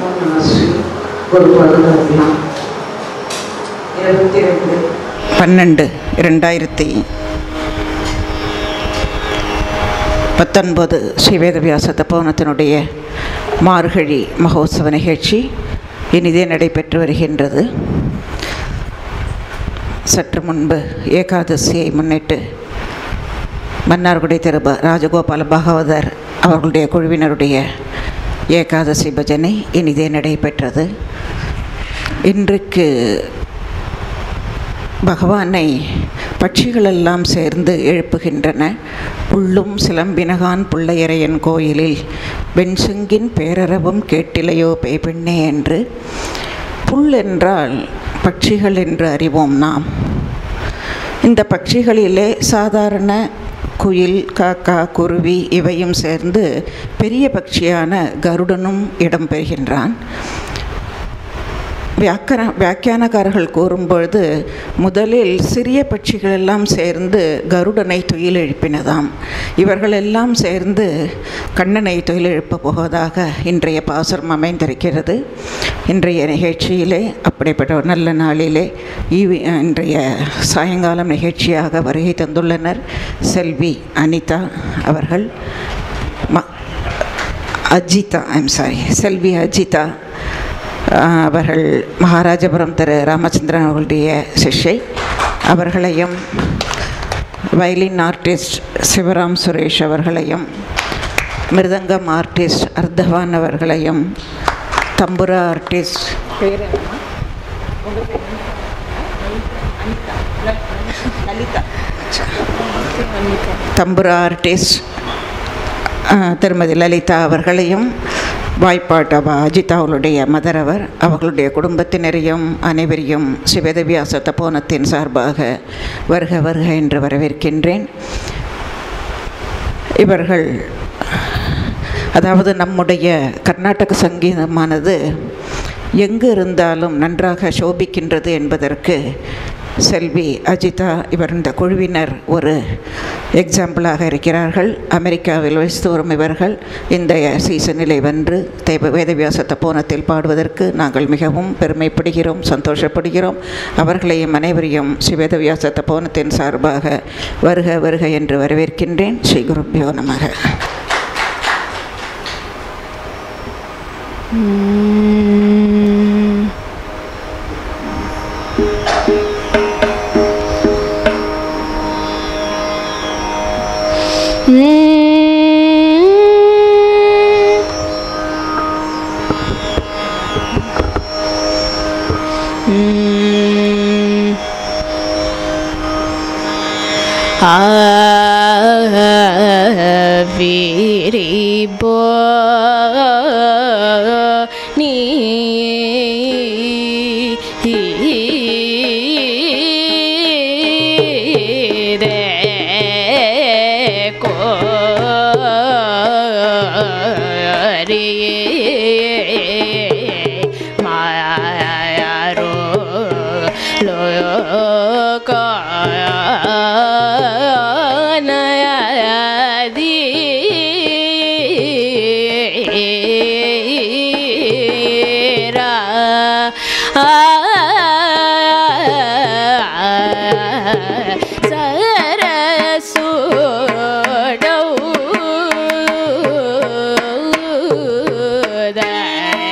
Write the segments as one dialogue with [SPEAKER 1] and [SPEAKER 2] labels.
[SPEAKER 1] ஓம் நம ஸ்ரீ குரு பகவத்லாம் இருபத்தி ரெண்டு
[SPEAKER 2] பன்னெண்டு இரண்டாயிரத்தி பத்தொன்பது ஸ்ரீவேதவியாச தப்போனத்தினுடைய மார்கழி மகோத்சவ நிகழ்ச்சி இனிதே நடைபெற்று வருகின்றது சற்று முன்பு ஏகாதசியை முன்னிட்டு மன்னார்குடி திரு ப- ராஜகோபால பாகவதர் அவர்களுடைய குழுவினருடைய ஏகாதசி பஜனை இனிதே நடைபெற்றது இன்றைக்கு பகவானை பட்சிகளெல்லாம் சேர்ந்து எழுப்புகின்றன புள்ளும் சிலம்பினகான் புள்ளையரையன் கோயிலில் வெண்செங்கின் பேரறவும் கேட்டிலையோ பேய்பெண்ணே என்று புல் என்றால் பட்சிகள் என்று அறிவோம் நாம் இந்த பட்சிகளிலே சாதாரண குயில் காக்கா குருவி இவையும் சேர்ந்து பெரிய பட்சியான கருடனும் இடம்பெறுகின்றான் வியாக்கர வியாக்கியானக்காரர்கள் கூறும்பொழுது முதலில் சிறிய பட்சிகள் எல்லாம் சேர்ந்து கருடனை துயில் எழுப்பினதாம் இவர்களெல்லாம் சேர்ந்து கண்ணனை துயில் எழுப்பப் போவதாக இன்றைய பாசுரம் அமைந்திருக்கிறது இன்றைய நிகழ்ச்சியிலே அப்படிப்பட்ட ஒரு நல்ல நாளிலே ஈவி இன்றைய சாயங்காலம் நிகழ்ச்சியாக வருகை தந்துள்ளனர் செல்வி அனிதா அவர்கள் ம Ajitha I'm sorry Selvi Ajitha ah, அவர்கள் மகாராஜபுரம் திரு ராமச்சந்திரன் அவர்களுடைய சிஷ்யை அவர்களையும் வயலின் ஆர்டிஸ்ட் சிவராம் சுரேஷ் அவர்களையும் மிருதங்கம் ஆர்டிஸ்ட் அர்த்தவான் அவர்களையும் தம்புரா ஆர்டிஸ்ட் பேர் என்னம்மா? உங்க பேர் என்ன? அனிதா. லலிதா. தம்புரா ஆர்டிஸ்ட் ஆஹ், திருமதி லலிதா அவர்களையும் வாய்ப்பாட்டவா அஜித் அவர்களுடைய மதரவர் அவர்களுடைய குடும்பத்தினரையும் அனைவரையும் சிவதவியாச தப்போனத்தின் சார்பாக வருக வருக என்று வரவேற்கின்றேன் இவர்கள் அதாவது நம்முடைய கர்நாடக சங்கீதமானது எங்கு இருந்தாலும் நன்றாக சோபிக்கின்றது என்பதற்கு செல்வி அஜிதா இவர் இந்த குழுவினர் ஒரு எக்ஸாம்பிளாக இருக்கிறார்கள் அமெரிக்காவில் வசித்து வரும் இவர்கள் இந்த சீசனிலே வென்று தேவ வேதவியாச தப்போனத்தில் பாடுவதற்கு நாங்கள் மிகவும் பெருமைப்படுகிறோம் சந்தோஷப்படுகிறோம் அவர்களையும் அனைவரையும் ஸ்ரீ வேதவியாச தப்போனத்தின் சார்பாக வருக வருக என்று வரவேற்கின்றேன் ஸ்ரீ குருப்பியோ நமக
[SPEAKER 3] ஆவிரிபோ நீ மாயாரோ லோகானயதி சரசுடௌ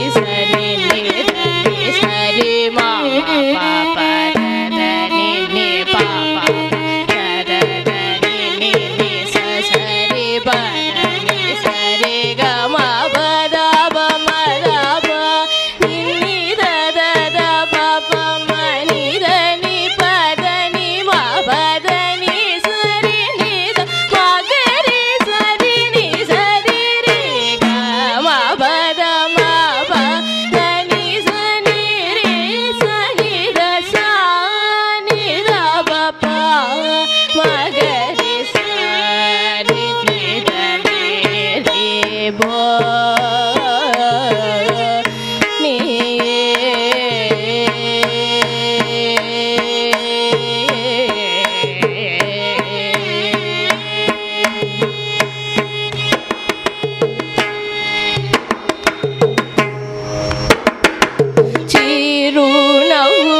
[SPEAKER 3] சரி நீ ரி சரி மா பா பா த நீ நீ பா பா த த நீ நீ நீ ச சரி ப நீ சரி க ம ப த ப ம த ப நீ நீ த த த ப ப ம நீ த நீ ப த நீ ம ப த நீ சரி நீ த ம க ரி சரி நீ சரி ரி க ம ப த ம ப த நீ ச நீ ரி ச நீ த ச நீ த ப ப ம க ரி ச ரி நீ த நீ ரி போ நீ చిరునవ్వు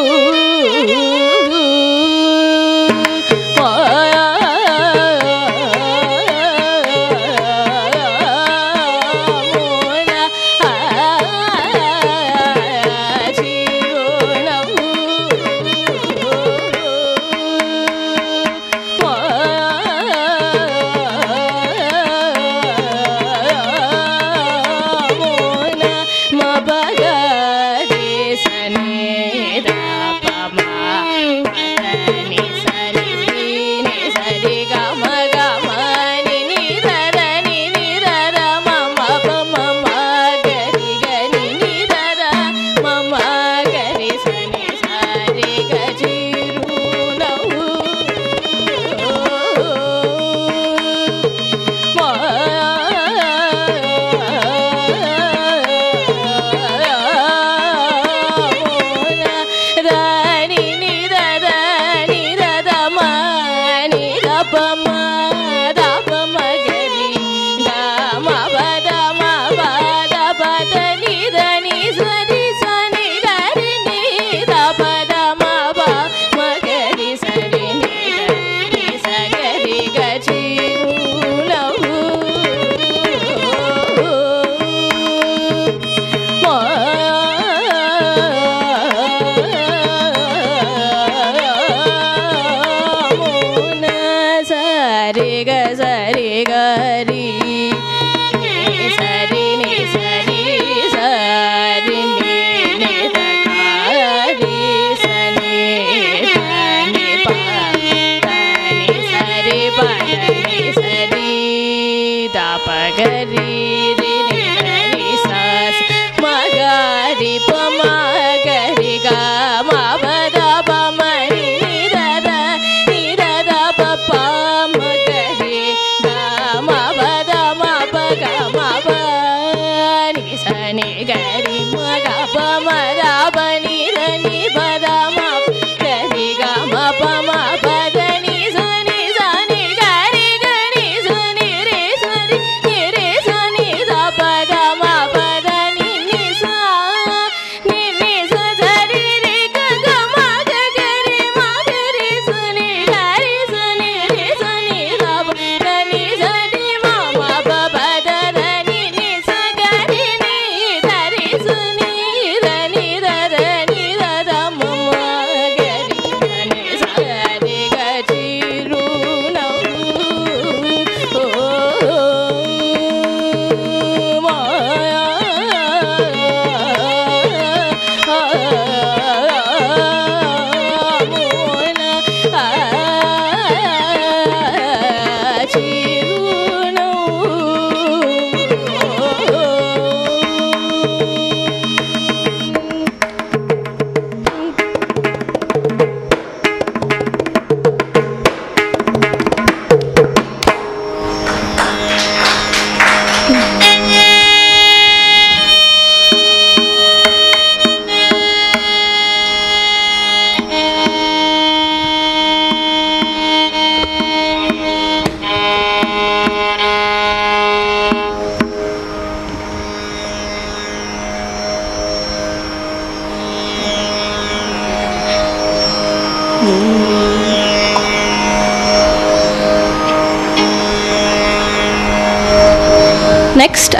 [SPEAKER 3] சரி க சரி கரி சரி நீ சரி சரி நீ நீ தரி சனி தனி ப தனி சரி பனி சரி தாபகரி ரி ரி ரி சஸ் மகரி ப மகரி க ம பத ப ம ரி த த ரி த த ப ப மகரி க ம பத ம ப க ம ப ni sa ni ga ri ma ga pa ma da pa ni da ni pa da ma ga ri ga ma pa ma pa da ni sa ni sa ni ga ri ga ni sa ni re sa ri ni re sa ni da pa da ma pa da ni ni sa ni ni sa sa ri ri ga ga ma ga ga ri ma ga ri sa ni ga ri sa ni re sa ni da pa da ni sa ni ma ma pa pa da da ni ni sa ga ri ni da ri sa ni da ni da da ni da da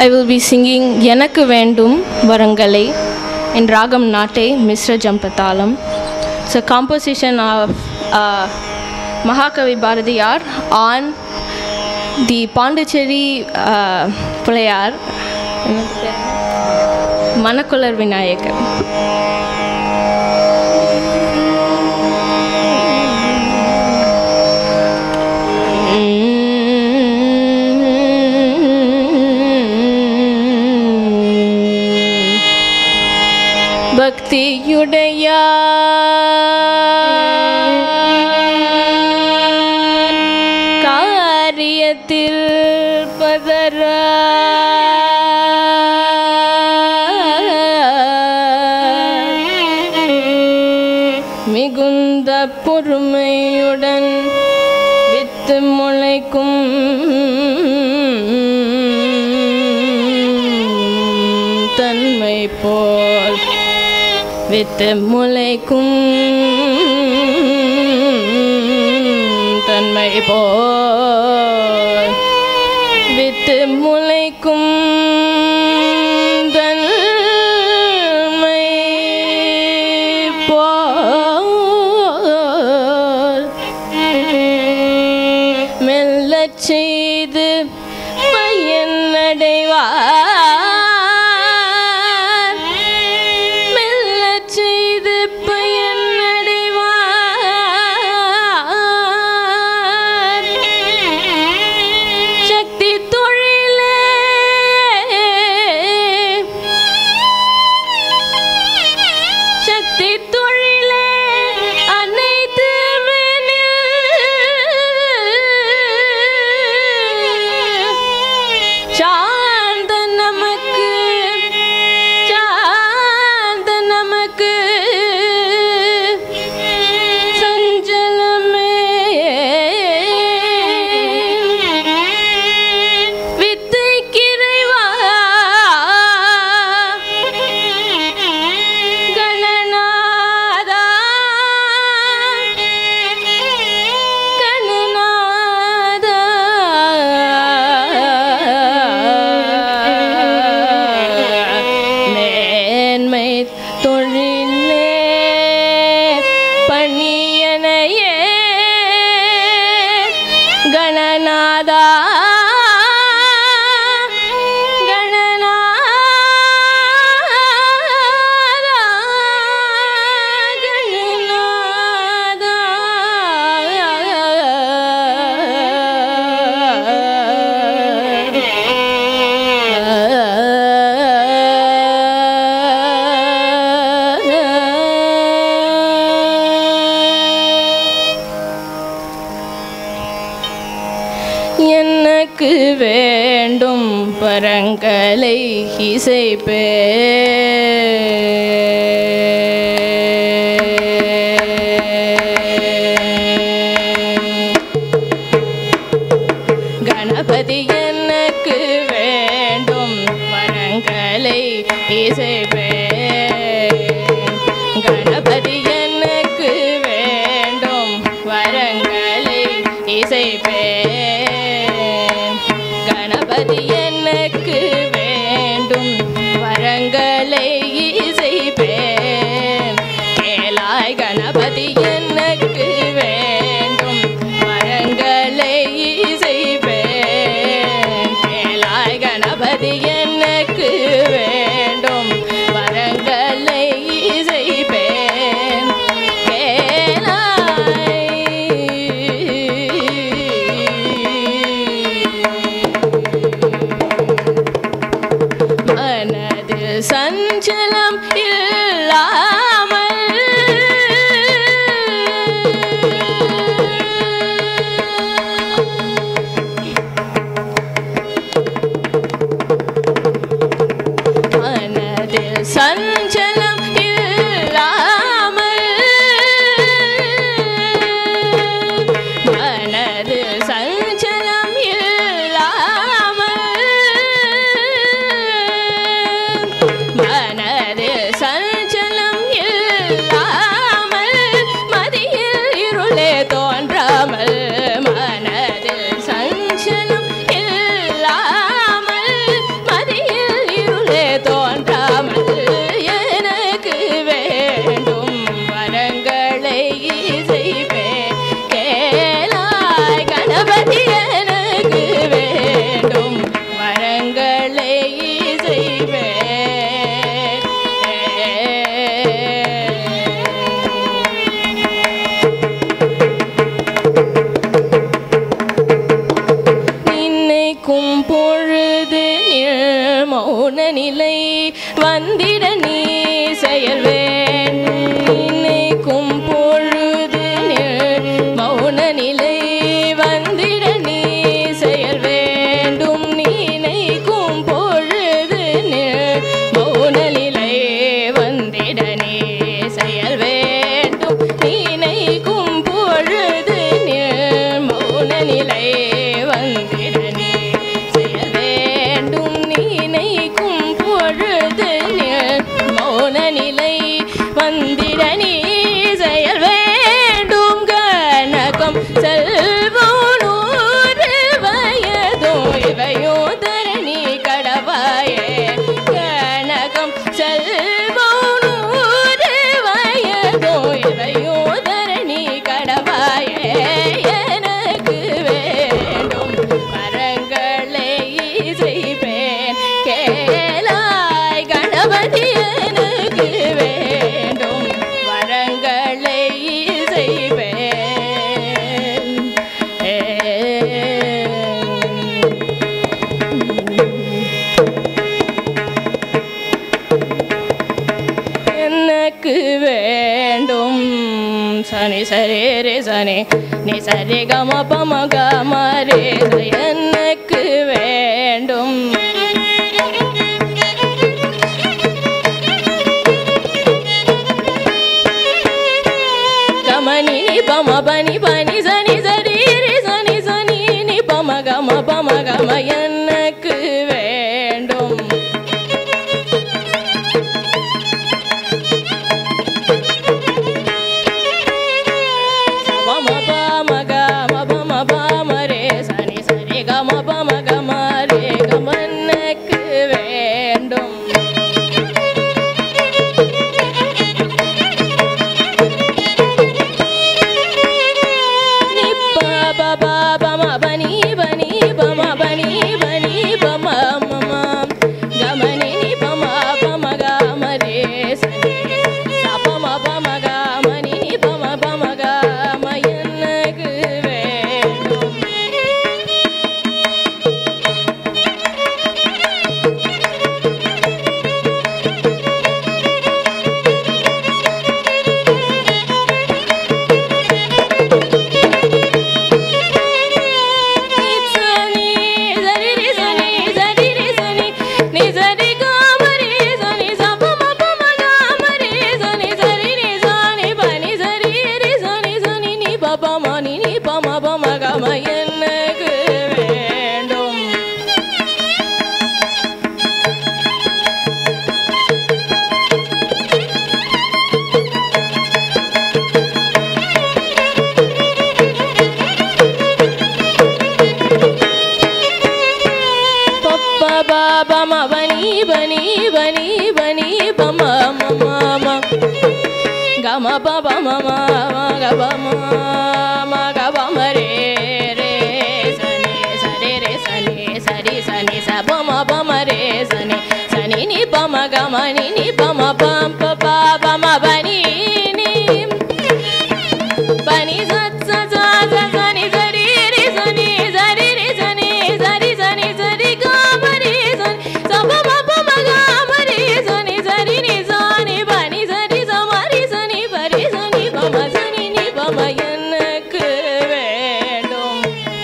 [SPEAKER 3] I will be singing எனக்கு வேண்டும் வரங்களை in Ragam Nate Misra Jampatalam. It's a composition of uh, Mahakavi Bharatiyar on the Pondicherry uh, Playar Manakular Vinayakar. பக்தியுடைய காரியத்தில் பதற மிகுந்த பொறுமையுடன் with முளைக்கும் தன்மை போல் with முளைக்கும் தன்மை போல் வித்து முளைக்கும் தன்மை போல் மெல்லச் செய்து பயனடைவார் மெல்லச் செய்து பயனடைவார் சக்தி தொழிலே சக்தி தொழிலே அனைத்து சார்ந்த நமக்கு சார்ந்த நமக்கு சஞ்சலமே வித்தை கிரைவா கணநாதா கணநாதா மேன்மை தொழிலே பணியனையே கணநாதா கணநாதா கணநாதா எனக்கு வேண்டும் பரங்களை இசைப்பே கணபதி எனக்கு வேண்டும் வரங்களை இசைப்பே கணபதி எனக்கு வேண்டும் வரங்களை இசைப்பேன் கணபதி எனக்கு வேண்டும் வரங்களை இசைப்பேன் கேளாய் கணபதி எனக்கு வேண்டும் வரங்களை இசைப்பேன் கேளாய் கணபதி எனக்கு வேண்டும் வரங்களை இசைப்பேன் கேளாய் மனது சஞ்சலம் இல்லாமல் மனதில் சஞ்சலம் இல்லாமல் மனதில் சஞ்சலம் இல்லாமல் மனதில் சஞ்சலம் நிலை வந்திட நீ செயல் நினைக்கும் பொழுது மௌன நிலை வந்திட நீ செயல் வேண்டும் நினைக்கும் பொழுது மௌன நிலை வந்திட நீ செயல் வேண்டும் நினைக்கும் பொழுது மௌன நிலை வந்திட நீ செயல் வேண்டும் நினைக்கும் பொழுது மௌன நிலை வந்திட நீ செயல் வேண்டும் கணக்கம் செல்வம் நூறு வயதோ இவையோ தரணி கடவாயே கணக்கம் செல்வம் நூறு வயதோ இவையோ தரணி கடவாயே எனக்கு வேண்டும் வரங்களை செய்வேன் கேளாய் கணபதி எனக்கு வேண்டும் வரங்களை செய்வேன் எனக்கு வேண்டும் சனி சரி ரே சனி நீ சரி கம பம கம ரே ச. எனக்கு வேண்டும் கமனி நி பம பனி பனி சனி சரி ரே சனி சனி நி பம கம பம கம எனக்கு வேண்டும் பம பம கம பம பம ரே சனி சரி கம பம கம ரே கமனக்கு வேண்டும் நி ப ப ப பம பனி பனி பம பனி பனி பம மம கமனி நி பம பம கம ரே சனி ச பம பம கம நி நி பம பம கம எனக்கு வேண்டும் சனி சரி ரி சனி சரி ரி சனி நி சரி கம ரி சனி ச பம பம கம ரி சனி சரி ரி சனி பனி சரி ரி சனி சனி நி ப பம நி நி பம பம கம எனக்கு வேண்டும் பப்ப பாபம பனி பனி பனி பனி பம மம ம கம பப மம கப ம கப ம ரே ரே சனி சரி ரே சனி சரி சனி ச பம பம ரே சனி சனி நி பம கம நி நி பம பம் ப ப பம பனி நி பனி சத் ச ச ச சனி சரி ரி சனி சரி ரி சனி சரி சனி சரி காம ரி சனி ச ப ம ப ம காம ரி சனி சரி நி சனி பனி சரி ச ம ரி சனி பரி சனி ப ம சனி நி ப ம எனக்கு வேண்டும்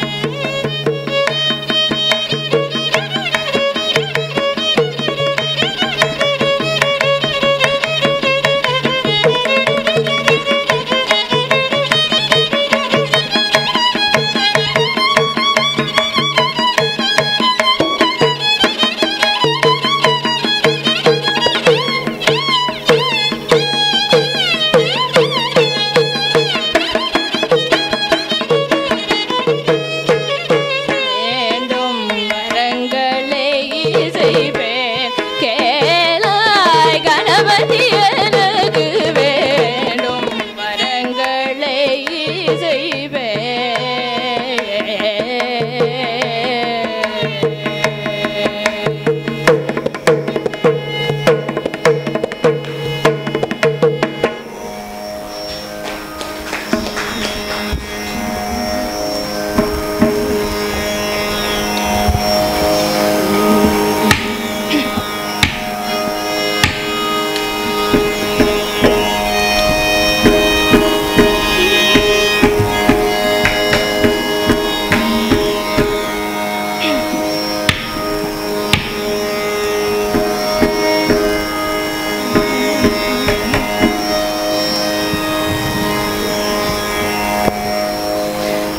[SPEAKER 3] வேண்டும் வரங்களை செய்வேன் கேளாய் கணபதி எனக்கு வேண்டும்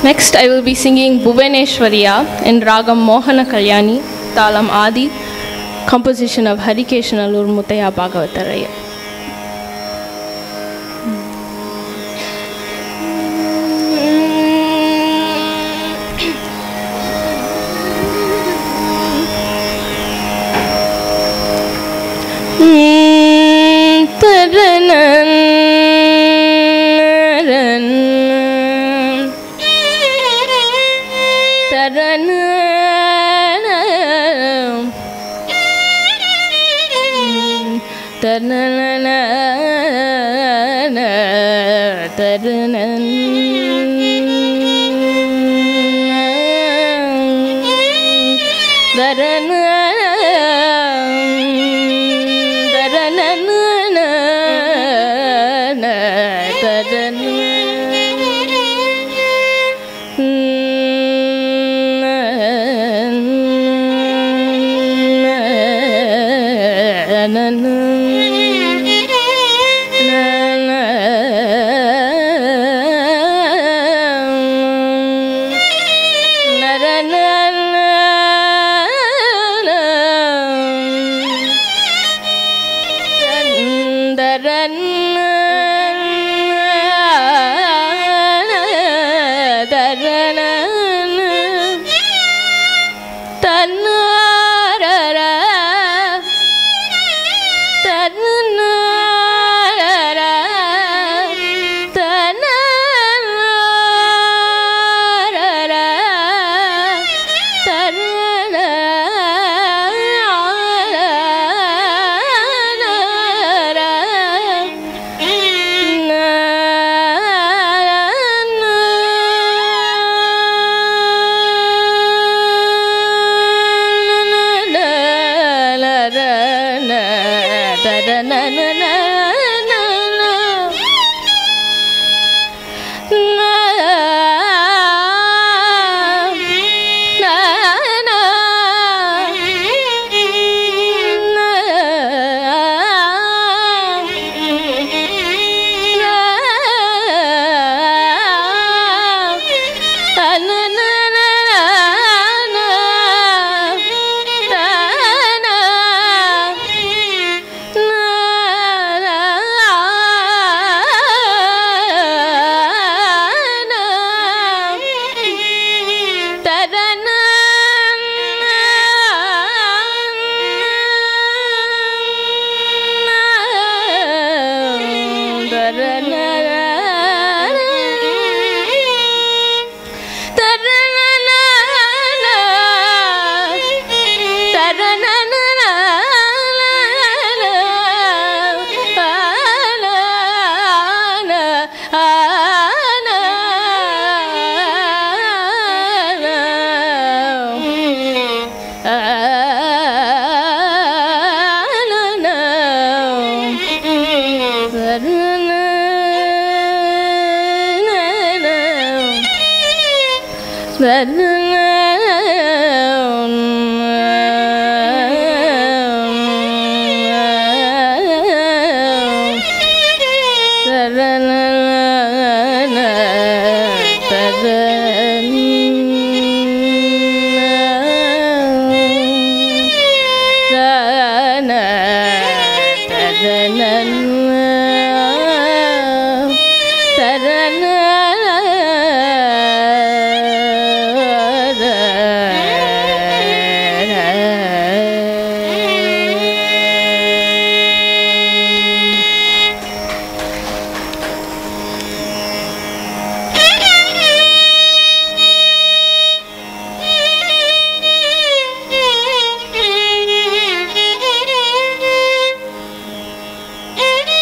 [SPEAKER 3] Next, I will be singing Bhuvaneshwariya in Ragam Mohana Kalyani, Talam Adi, composition of Harikeshanalur Mutaya Bhagavataraya.
[SPEAKER 4] Thank you.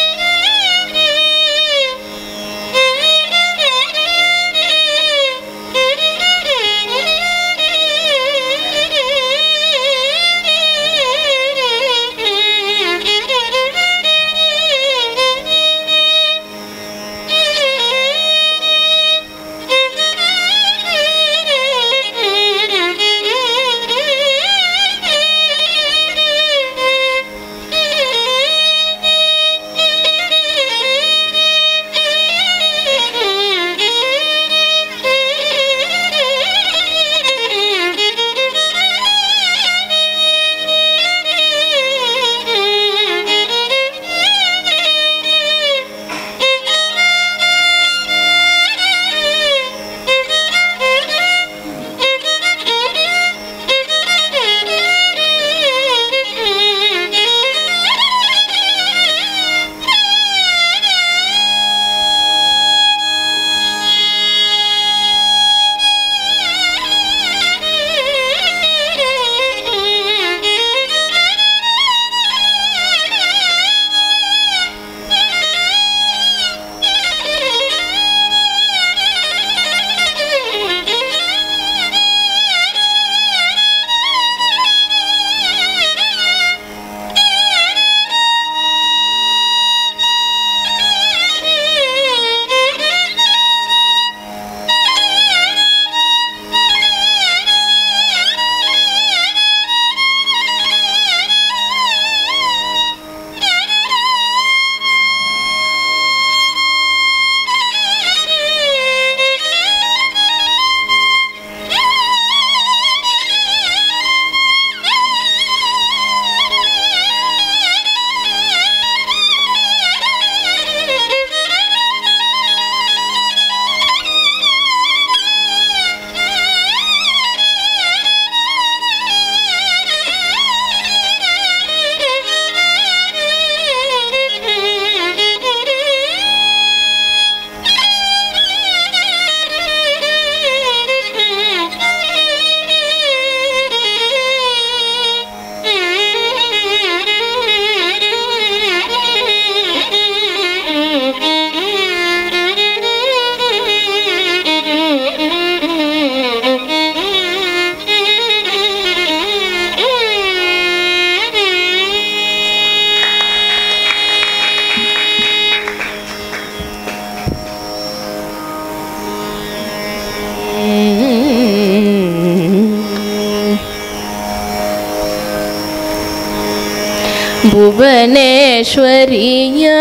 [SPEAKER 3] ಭುವನೇಶ್ವರಿಯ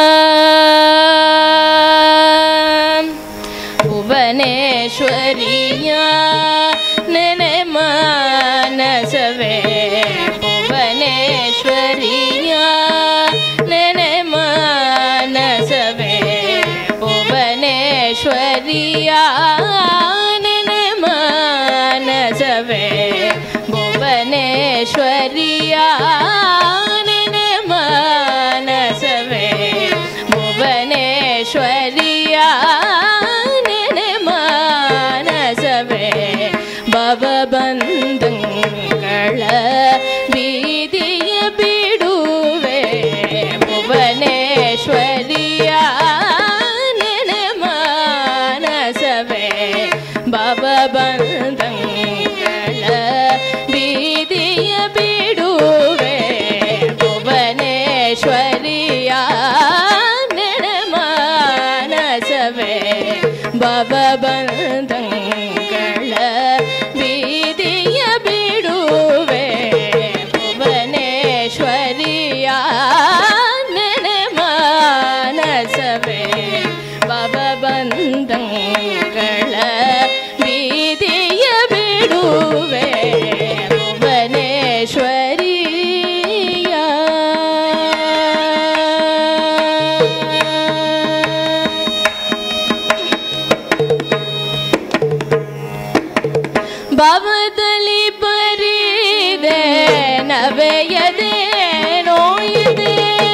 [SPEAKER 3] ಭುವನೇಶ್ವರಿಯ ನೆನೆ ಮಾನಸವೇ ಭುವನೇಶ್ವರಿಯ ನೆನೆ ಮಾನಸವೇ ಭುವನೇಶ್ವರಿಯ ನೆನೆ ಮಾನಸವೇ ಭುವನೇಶ್ವರಿಯ ನೆನೆ ಮಾನಸವೇ ಭುವನೇಶ್ವರಿಯ ನೆನೆ ಮಾನಸವೇ ಭವಬಂಧಗಳ ಬೀದಿಯ ಬಿಡುವೆ ಭುವನೇಶ್ವರಿಯ ನೆನೆ ಮಾನಸವೇ ಭವಬಂಧಗಳ ಬೀದಿಯ ಬಿಡುವೆ ಭುವನೇಶ್ವರಿಯ ನೆನೆ ಮಾನಸವೇ ಭವಬಂಧಗಳ ಬೀದಿಯ ಬಿಡುವೆ ಭುವನೇಶ್ವರಿಯ ನೆನೆ ಮಾನಸವೇ ಭವಬಂಧಗಳ ಬೀದಿಯ ಬಿಡುವೆ ಭುವನೇಶ್ವರಿಯ ಭವದಲ್ಲಿ ಬರಿದೆ ನವೆಯದೆ ನೋಯಿದೆ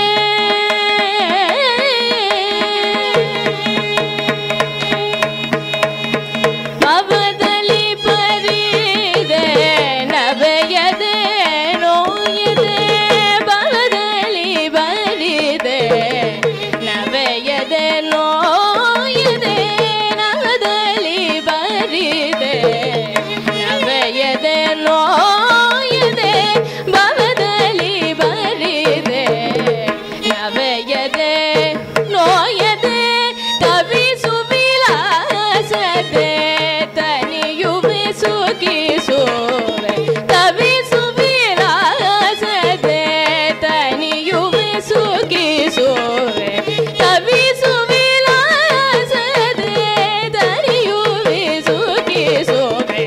[SPEAKER 3] ಭವದಲ್ಲಿ ಬರಿದೆ ನವೆಯದೆ ನೋಯಿದೆ ಭವದಲ್ಲಿ ಬರಿದೆ ನವೆಯದೆ ನೋಯಿದೆ ನವದಲ್ಲಿ ಬರಿದೆ ನವೆಯದೆ ನೋಯಿದೆ ಭವದಲ್ಲಿ ಬರಿದೆ ನವೆಯದೆ ನೋಯದೆ ತವಿಸು ವಿಲಾಸದೆ ತನಿಯುವೆ ಸುಖಿಸುವೆ ತವಿಸು ವಿಲಾಸದೆ ತನಿಯುವೆ ಸುಖಿಸುವೆ ತವಿಸು ವಿಲಾಸದೆ ತನಿಯುವೆ ಸುಖಿಸುವೆ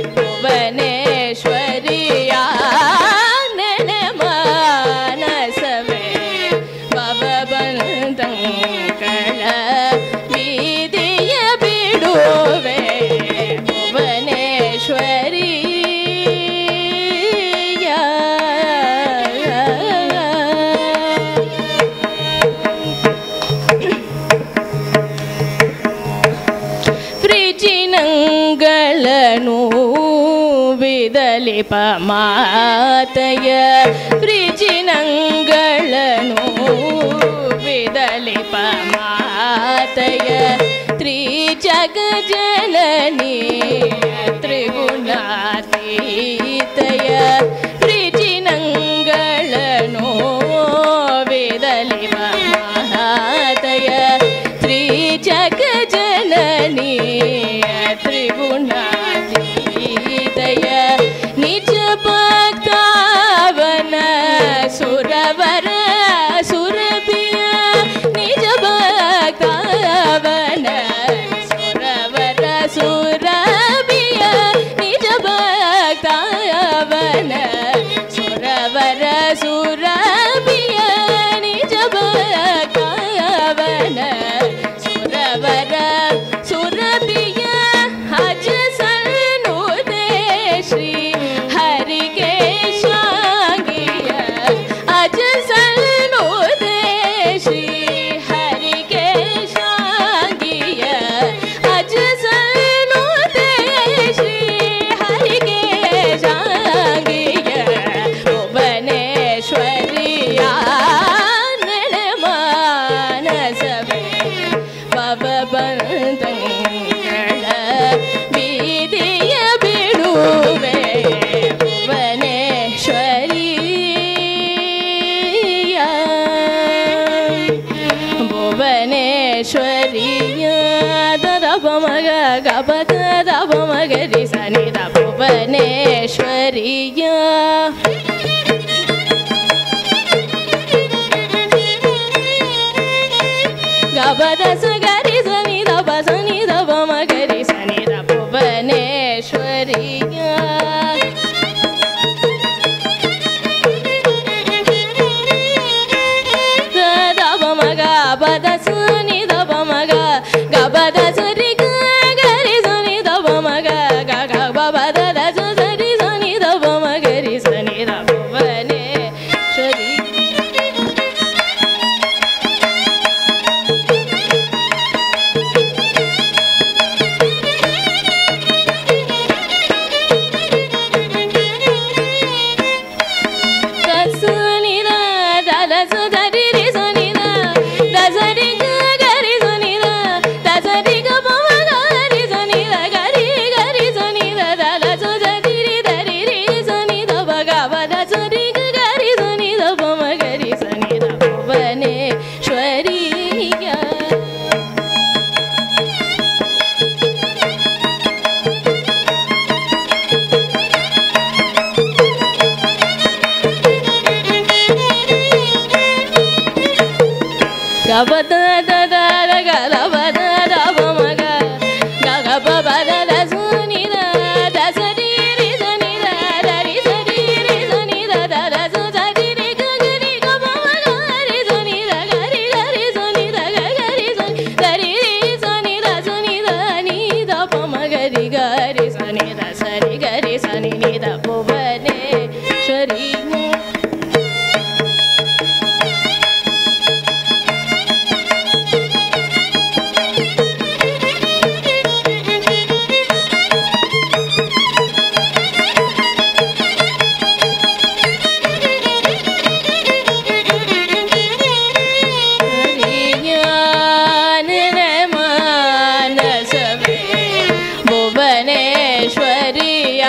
[SPEAKER 3] ಭುವನೇಶ್ವರಿಯ ನೆನೆ ಮಾನಸವೇ ಭವಬಂಧಗಳ ಬೀದಿಯ ಬಿಡುವೆ ಭುವನೇಶ್ವರಿಯ ಫ್ರಿಜಿನಂಗಳನು ವಿದಲಿಪ ಮಾತೆಯ ಫ್ರಿಜಿನಂಗಳನು ವಿದಲಿಪ ಮಾತೆಯ ತ್ರಿಜಗ ಜನನಿ ತ್ರಿಗುಣಾತೀತಯ ಫ್ರಿಜಿನಂಗಳನು ವಿದಲಿಪ ಮಾತೆಯ ತ್ರಿಜಗ ಜನನಿ ತ್ರಿಗುಣಾತೀತಯ ನಿಜ ಭಕ್ತಾವನ ಸುರವರ ಸುರಭಿಯ ನಿಜ ಭಕ್ತಾವನ ಸುರವರ ಸುರಭಿಯ ನಿಜ ಭಕ್ತಾವನ ಸುರವರ ಸುರಭಿಯ ನಿಜ ಭಕ್ತಾವನ ಸುರವರ ಸುರಭಿಯ ಹಜ ಸನ್ನುದೆ ಶ್ರೀ ಹರಿಗೆ ಶಾಂಗಿಯ ಅಜ ಸನ್ನುದೆ ಶ್ರೀ ಹರಿಗೆ ಶಾಂಗಿಯ ಅಜ ಸನ್ನುದೆ ಶ್ರೀ ಹರಿಗೆ ಶಾಂಗಿಯ ಭುವನೇಶ್ವರಿಯ ನೆನೆ ಮಾನಸವೇ ಭವಬಂಧಗಳ ಬೀದಿಯ ಬಿಡುವೆ ಭುವನೇಶ್ವರಿಯ ಭುವನೇಶ್ವರಿಯ ದರಬ ಮಗ ಗಬದ ದಬ ಮಗರಿ ಸನಿದ ಭುವನೇಶ್ವರಿಯ ಗಬದ ಸಗರಿ ಸನಿ ದಬ ಸನಿ ದಬ ಮಗರಿ ಸನಿ ದ ಭುವನೇಶ್ವರಿಯ ದಬ ಮಗ ಬದ ಸನಿ ದಬ ಮಗ ಗಬದ ಸರಿ ಗ ಗರಿ ಸನಿ ದಬ ಮಗ ಗ ಗ ಬ ಬದ ದ ಸ ಸರಿ ಸನಿ ದಬ ಮಗರಿ ಸನಿ ದ ಭುವನೇಶ್ವರಿ ದಸನಿದ ದದಸ ದರಿರಿ ಸನಿದ ದಸರಿ ಗ ಗರಿ ಸನಿದ ದಸರಿ ಗ ಪಮ ಗರಿ ಸನಿದ ಗರಿ ಗರಿ ಸನಿದ ದದಸ ದರಿರಿ ದರಿರಿ ಸನಿದ ಬಗ ಬದ ಸರಿ ಗ ಗರಿ ಸನಿದ ಪಮ ಗರಿ ಸನಿದ ಭುವನೇಶ್ವರಿಯ ಗಬದ ದದ ಗಲ ಬದ ದಬ ಮಗ ಗಗ ಬಬ ದದ ಸುನಿದ ದಸರಿ ರಿ ಸನಿದ ದರಿ ಸರಿ ರಿ ಸನಿದ ದದ ಸು ಸರಿ ರಿ ಗಗರಿ ಗಬ ಮಗ ರಿ ಸುನಿದ ಗರಿ ಗರಿ ಸುನಿದ ಗಗರಿ ಸುನಿ ದರಿ ರಿ ಸುನಿದ ಸುನಿದ ನೀದ ಪ ಮಗರಿ ಗರಿ ಸನಿದ ಸರಿ ಗರಿ ಸನಿ ನಿದ ಭುವನೇಶ್ವರಿ ಮಾನಸವೇ ಭುವನೇಶ್ವರಿಯ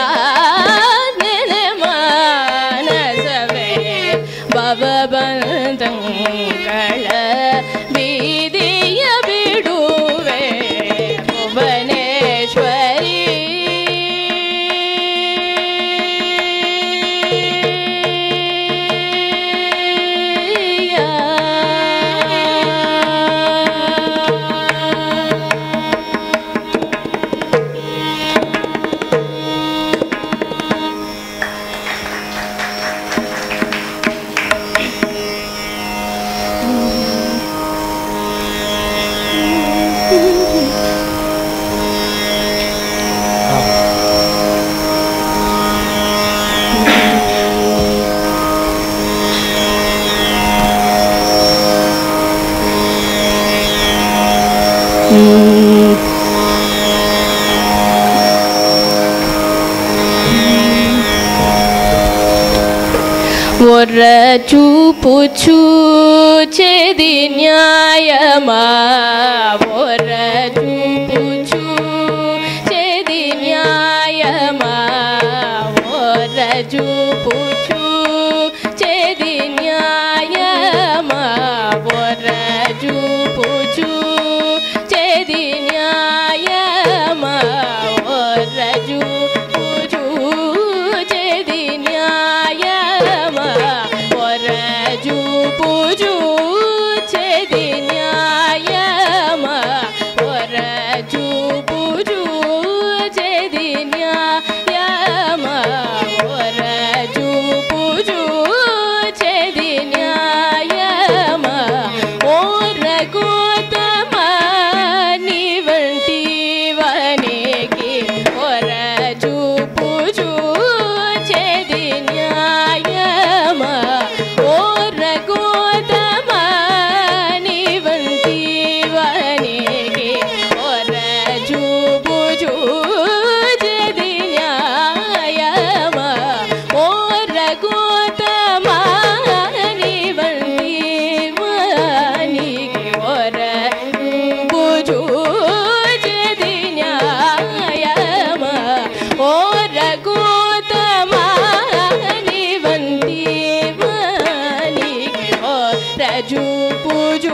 [SPEAKER 3] ಮಾನಸವೇ ಭವಬಂಧಗಳ ಬೀದಿಯ ಬಿಡುವೆ ಭುವನೇಶ್ವರಿ ఒర్ర చూపు చూచేది న్యాయమా ఒర్ర చూపు చూచేది న్యాయమా ఒర్ర చూపు చూచేది న్యాయమా ఒర్ర చూపు చూచేది న్యాయమా ఒర్ర చూపు చూచేది న్యాయమా ఒర్ర చూపు చూచేది న్యాయమా ఒర్ర చూపు చూచేది న్యాయమా ఒర్ర చూపు చూచేది న్యాయమా ఓర్ర గోతమా నీ వంటి వనేకి ఒర్ర చూపు చూచేది న్యాయమా ఓర్ర గోతమా నీ వంటి వనేకి ఒర్ర చూపు చూచేది న్యాయమా ఓర్ర గోతమా నీ వంటి వనికి ఒర్ర చూచేది న్యాయమా ఓర్ర గోతమా నీ వంటి వనికి ఒర్ర చూపు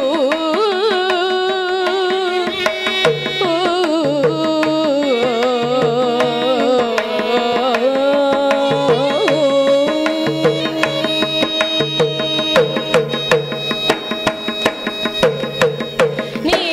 [SPEAKER 3] నీ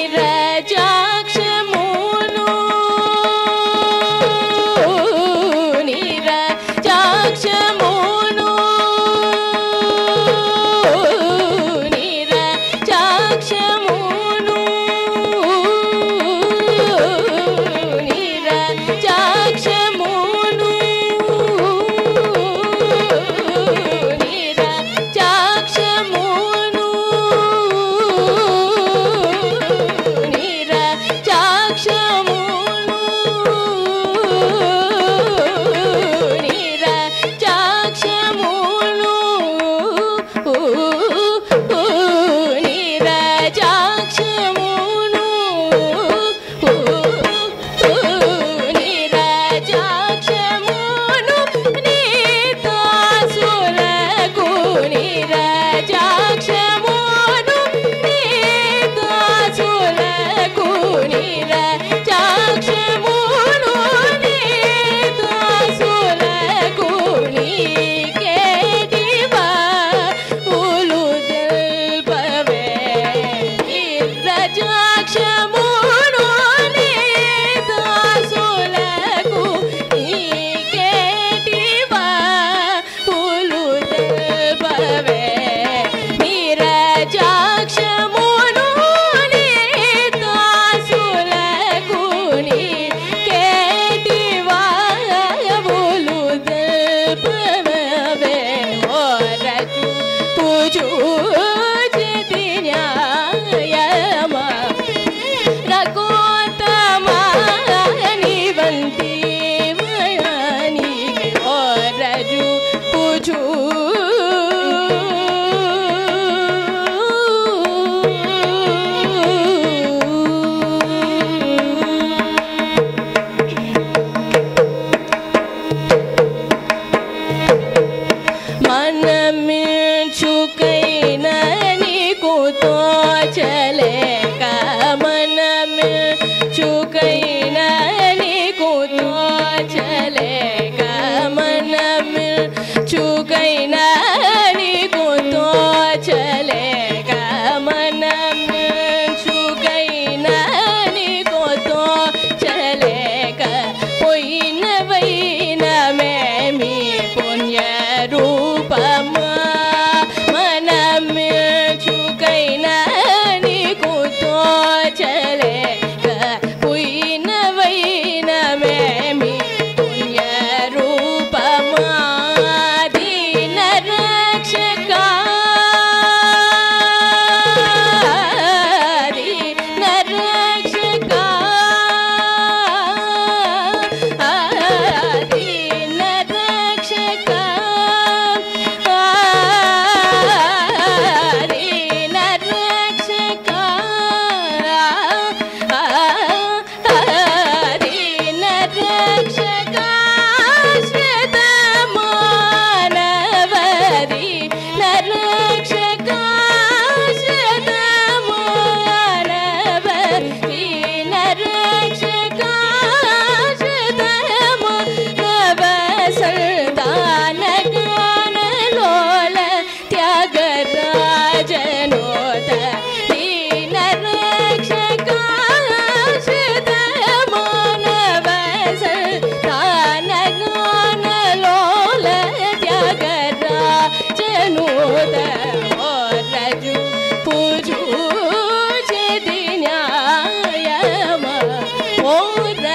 [SPEAKER 3] పూజూచితి న్యాయమ ఓద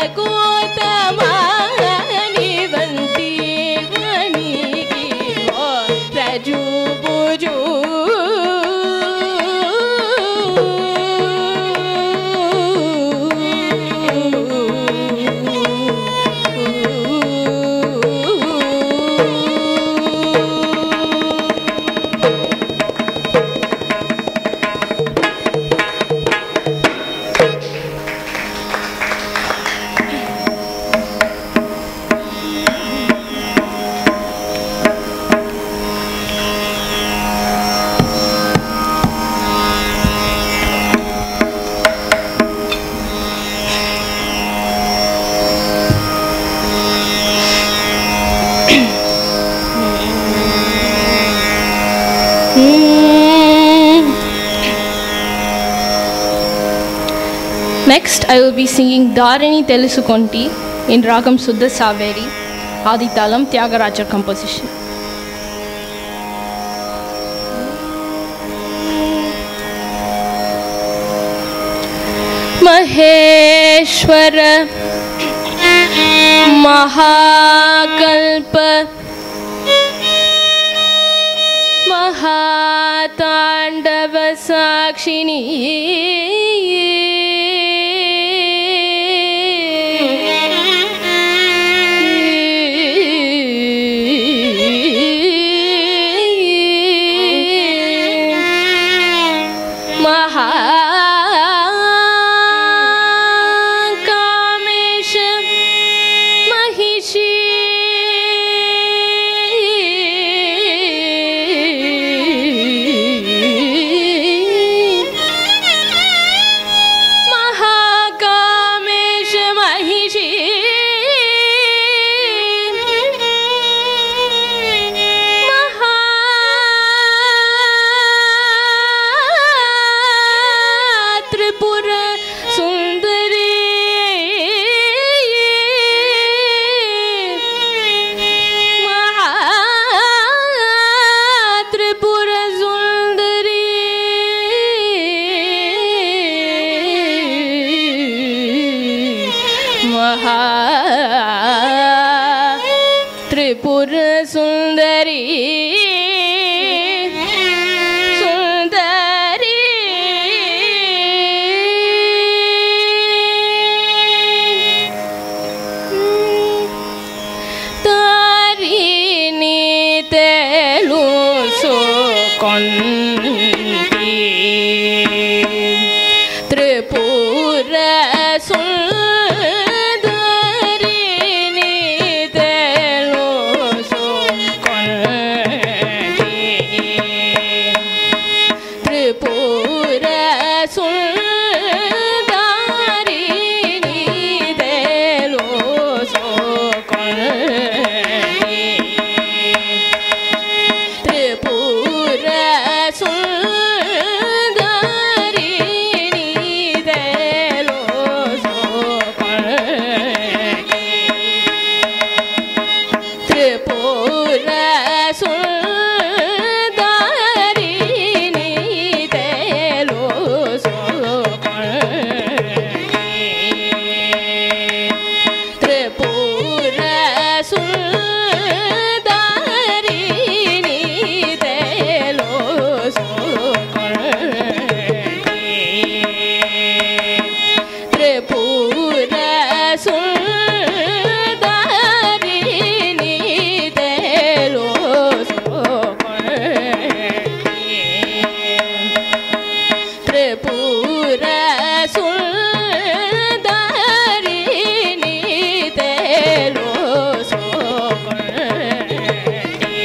[SPEAKER 3] కోతమాని వంటి వనికి ఓ రజు పూజూ Next, I will be singing Dharani Telusu Konti in Ragam Suddha Saveri, Aditalam Tyagaraja composition. Maheshwar महाकल्प महाताण्डव साक्षिणी महाकामेश महिषी महाकामेश महिषी त्रिपुर सुन्दरी त्रिपुर सुन्दरी महा त्रिपुर सुन्दरी सुन्दरी तारिणी तेलु सोकोन्ति त्रिपुर सुन्दरिणी तेलु सोकोन्ति त्रिपुर सुन्दरिणी तेलु सोकोन्ति त्रिपुर सुन्दरिणी तेलो सोपणि त्रिपुर सुन्दरिणी तेलो सोपणि त्रिपुर सुन्दरिणी तेलो सोपणि त्रिपुर सुन्दरिणी तेलो सोपणि त्रिपुर सुन्दरिणी तेलो सोपणि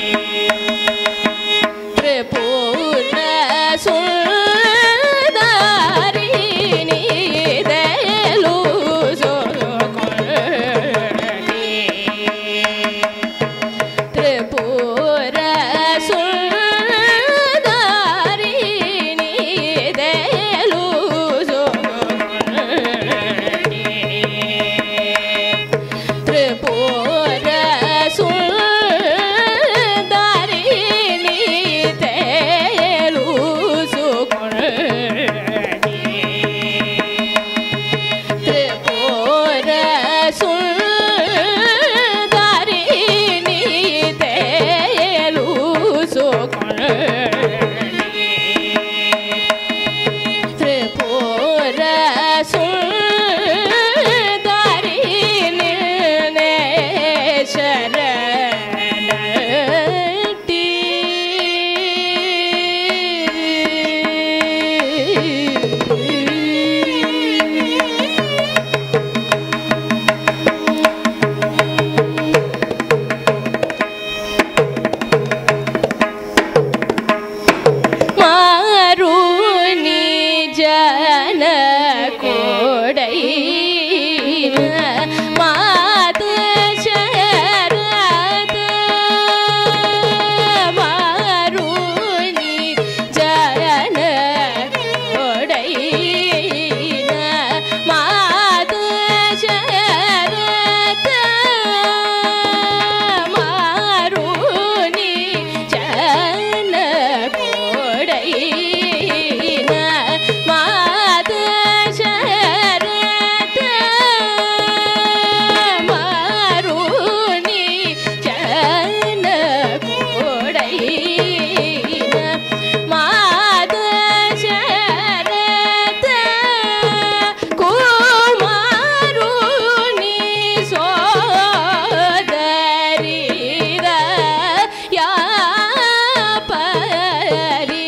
[SPEAKER 3] त्रिपुर सुन्दरिणी तेलो सोपणि त्रिपुर सुन्दरिणी திரிபுர சுந்தரிணி தேலு திரிபுர சுந்தரிணி சரணி மாருணி ஜன கோடை மாத சரத மாருணி ஜன கோடை மாத சரத மாருணி ஜன கோடை மாத சரத மாருணி ஜன கோடை மாத சரத குமாருணி சோதரித யா பரி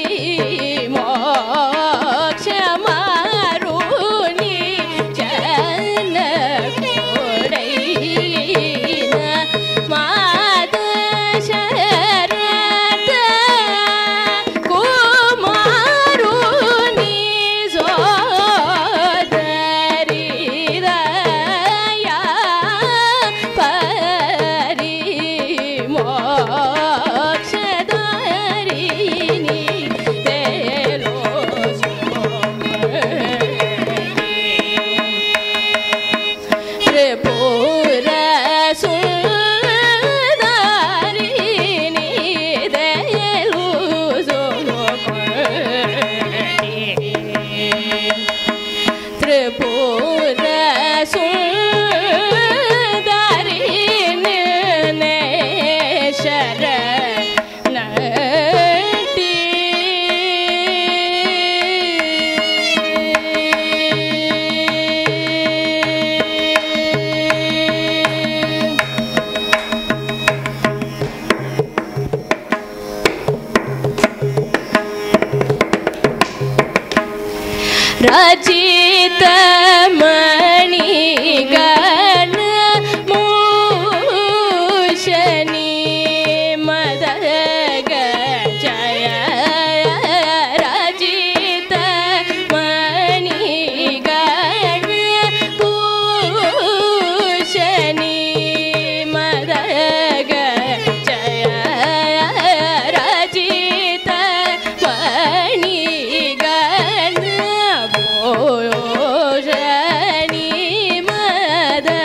[SPEAKER 3] மோட்ச மாருணி ஜன கோடை மாத சரத குமாருணி சோதரித யா பரி மோட்சதாரிணி தேலோ திரிபுர சுந்தரிணி தேலு திரிபுர சுந்தரிணி சரணி ரச்சித மணிகண மூஷனி மதக ஜய ரச்சித மணிகண பூஷனி மதக ஜய ரச்சித மணிகண பூஷணி மத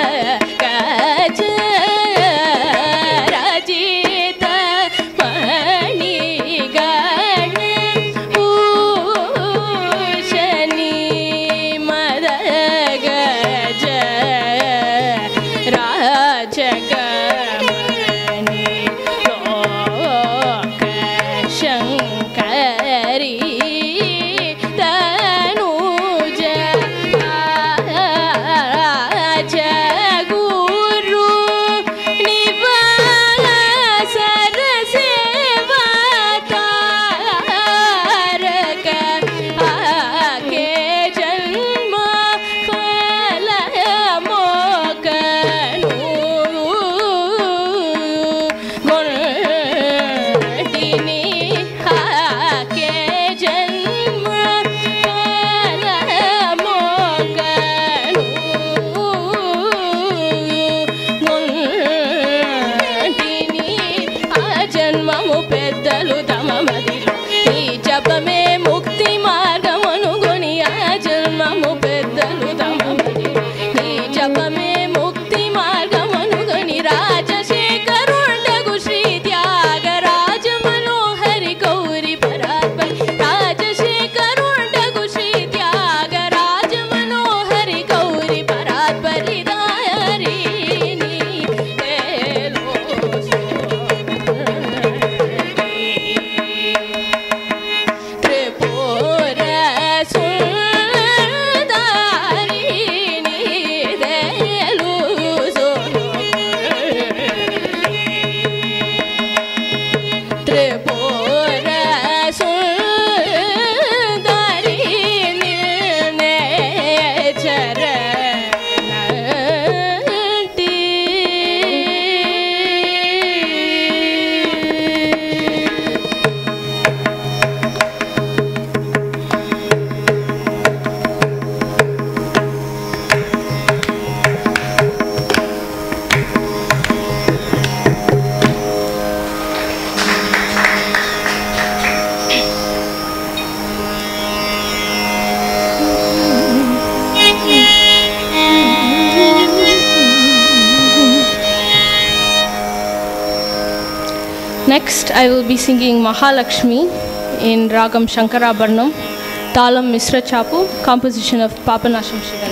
[SPEAKER 3] Next, I will be singing Mahalakshmi in Ragam Shankarabharnam, Talam Misra Chapu, composition of Papanasham Shivan.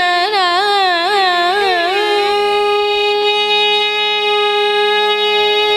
[SPEAKER 4] na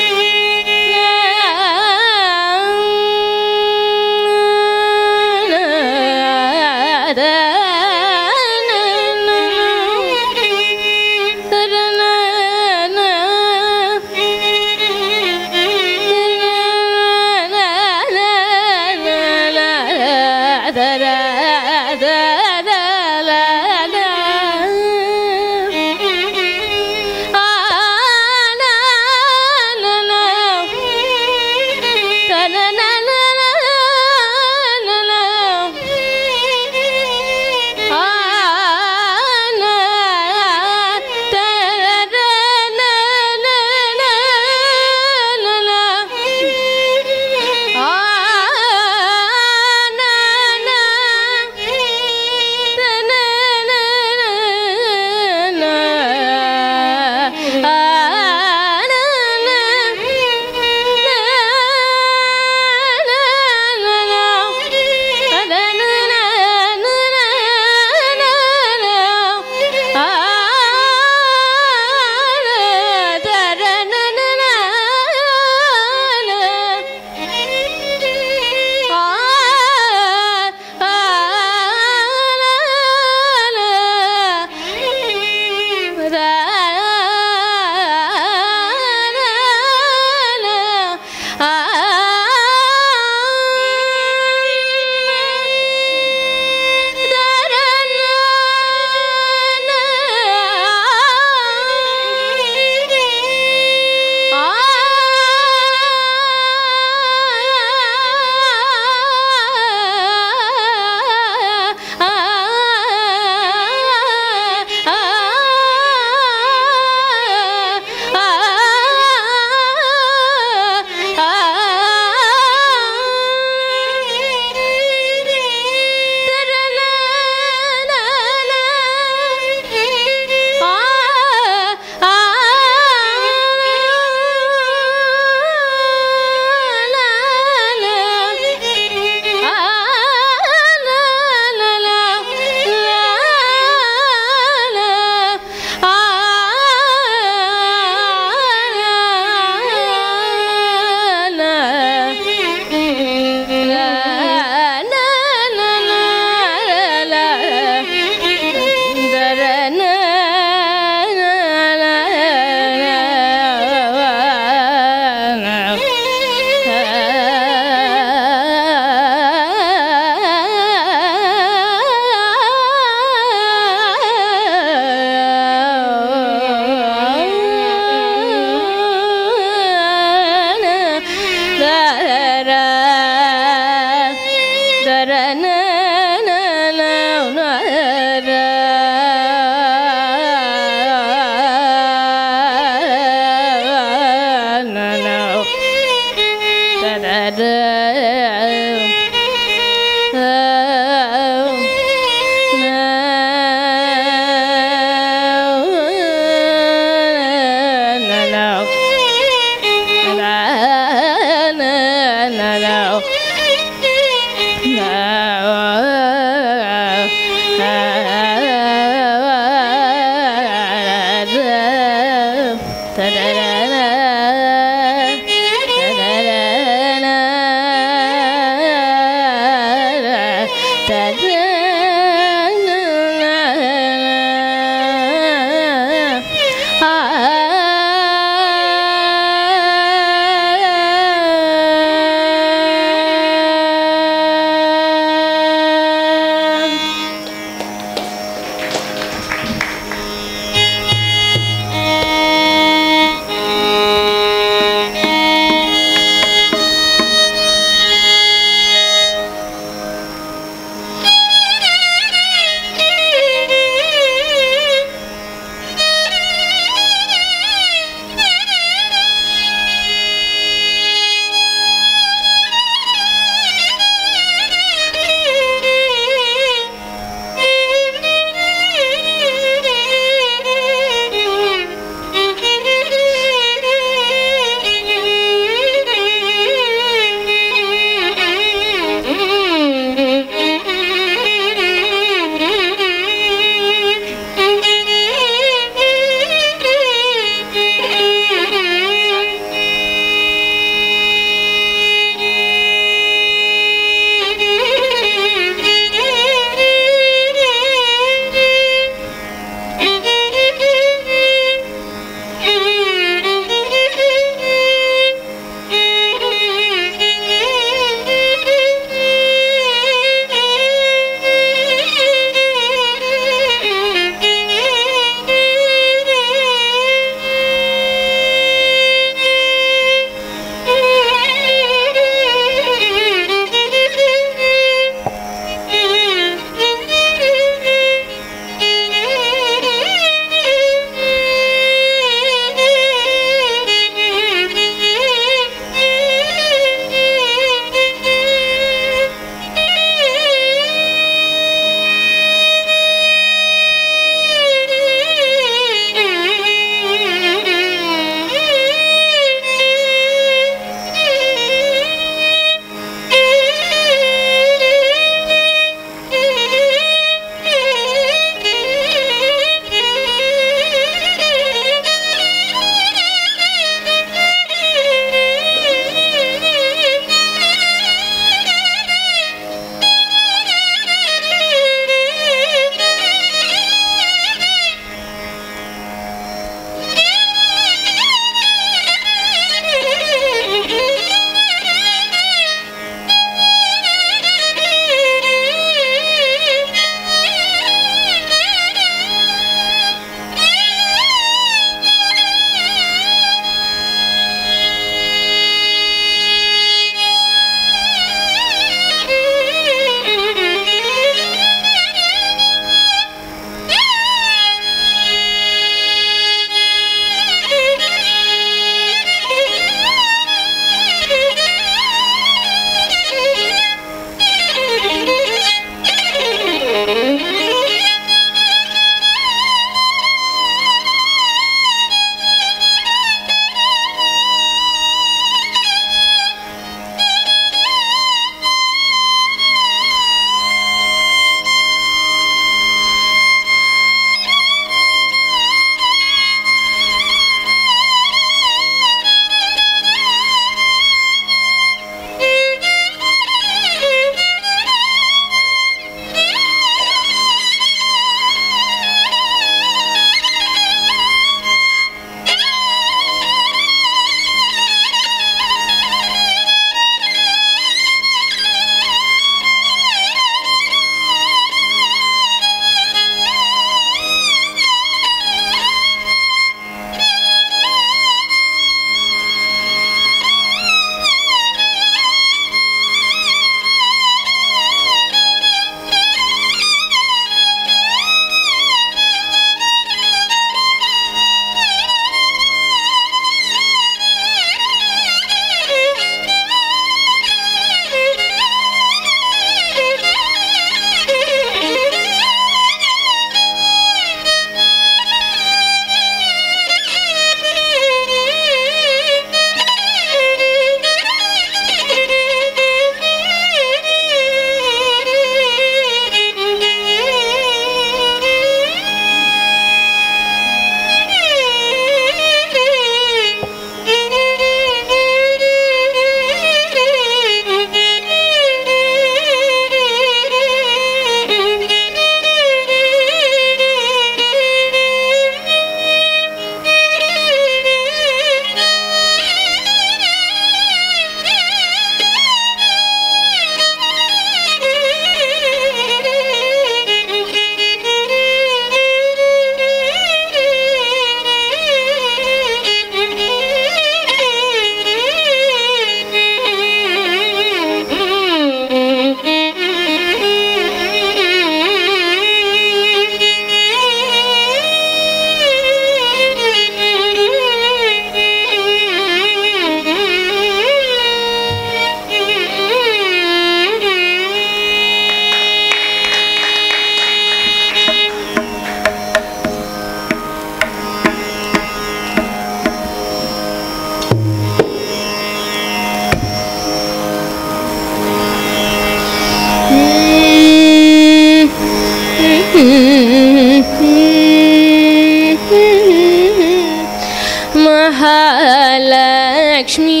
[SPEAKER 3] Mahalakshmi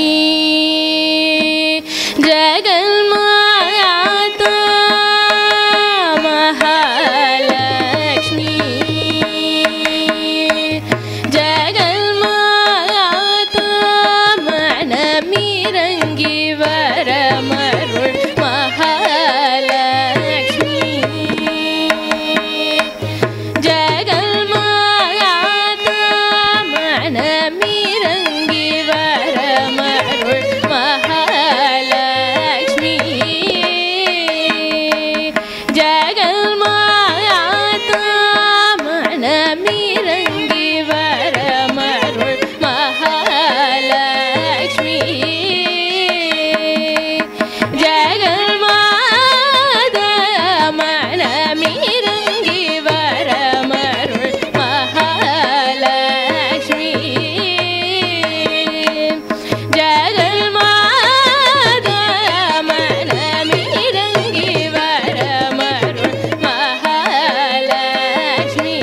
[SPEAKER 3] जगन्माता Mahalakshmi जगन्माता मनमिरङ्गि वरमरुள் Mahalakshmi ஜகல்மாயாதா மனமிரங்கி வரமருள் Mahalakshmi ஜகல்மாயாதா மனமிரங்கி வரமருள் Mahalakshmi ஜகல்மாதா மனமிரங்கி வரமருள் Mahalakshmi ஜகல்மாதா மனமிரங்கி வரமருள் Mahalakshmi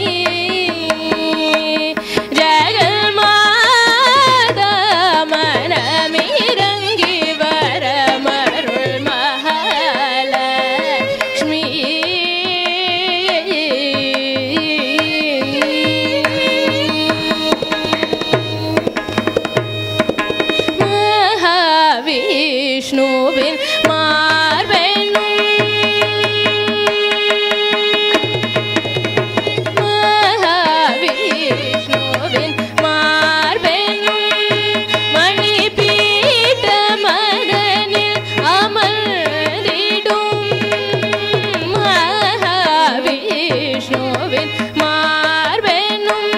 [SPEAKER 3] ஜகல்மாதா மனமிரங்கி வரமருள் Mahalakshmi மகாவிஷ்ணுவின் மார்பெண்ணும் மகாவிஷ்ணுவின் மார்பெண்ணும் மணிபீட மதனில் அமர்ந்திடும் மகாவிஷ்ணுவின் மார்பெண்ணும்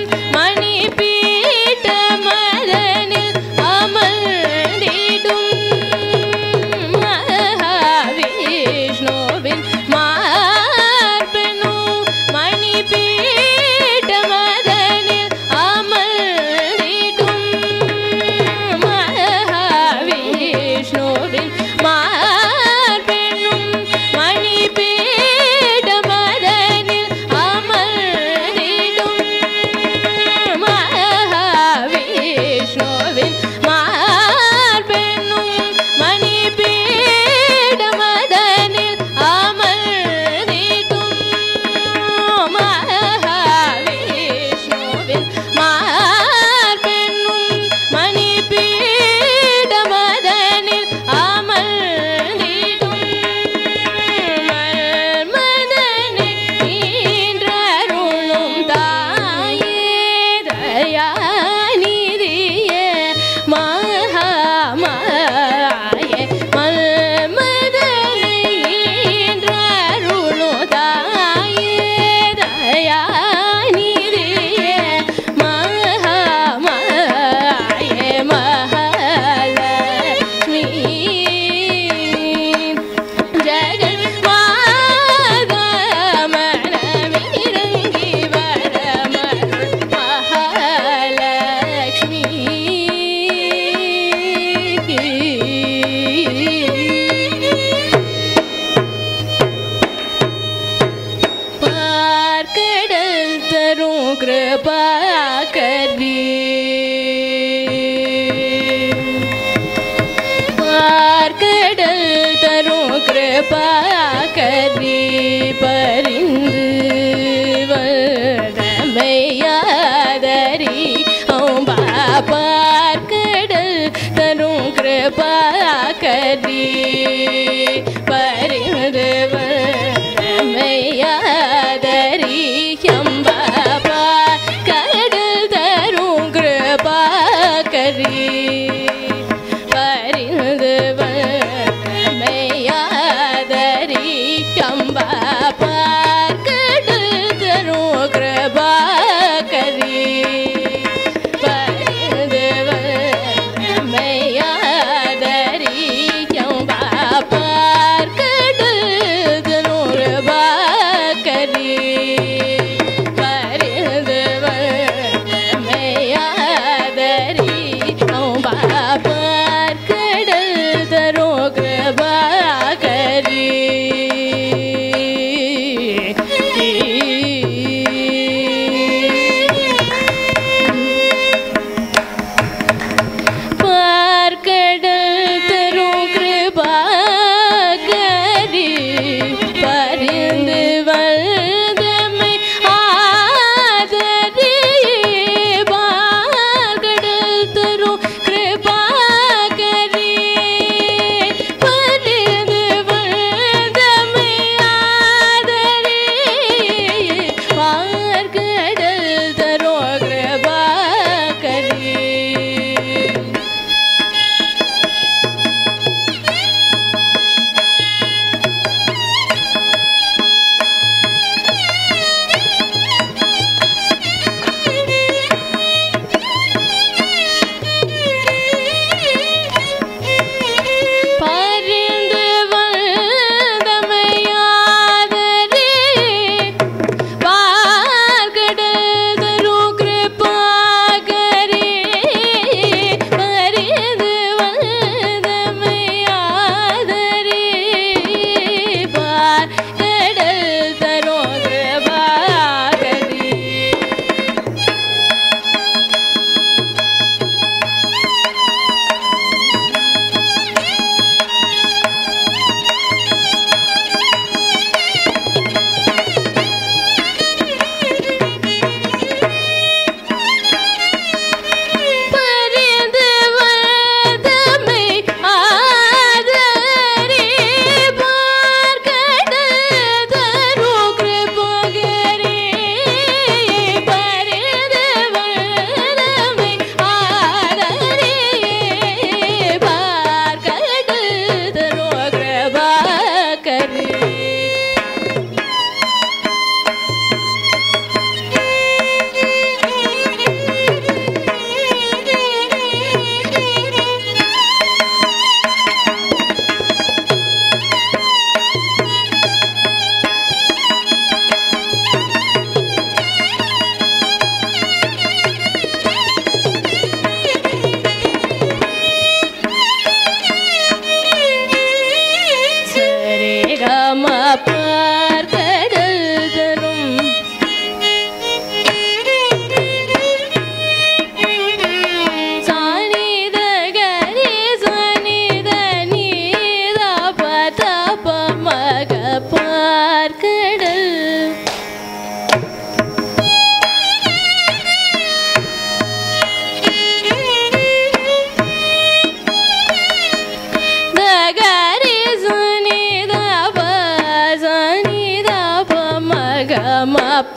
[SPEAKER 3] மணிபீட மதனில் அமர்ந்திடும் மகாவிஷ்ணுவின் மார்பெண்ணும் மணிபீட மதனில் அமர்ந்திடும் மகாவிஷ்ணுவின் மார்பெண்ணும் மணிபீட மதனில் அமர்ந்திடும் மகாவிஷ்ணுவின் மார்பெண்ணும் மணிபீட மதனில் அமர்ந்திடும் மகாவிஷ்ணுவின் மார்பெண்ணும் மணிபீட மதனில் அமர்ந்திடும் மன்மதனை ஈன்றருளும் தாயே தயாநிதியே மகாமாயே மன்மதனை ஈன்றருளும் தாயே தயாநிதியே மகாமாயே மகாலட்சுமி ஜெகன்மாதா மனமிரங்கி வரமருள் மகாலட்சுமி பார்க்கடல் தரும் கிருபா கர்வி பார்க்கடல் தரும் கிருபா கர்வி பரிந்து வதமையாதரி அம்பா பார்க்கடல் தரும் கிருபா கர்வி பரிந்து வதமையாதரி அம்பா பார்க்கடல் தரும் கிருபா கரி பரிந்து மையாதரி கம்பா பார்க்கடு தரும் கிருபா கரி பரிந்து மையாதரி கம்பா பார்க்கடு தரும் கிருபா கரி பரிந்து மையாதரி கம்பா பார்க்கடல் தரும் கிருபா கரி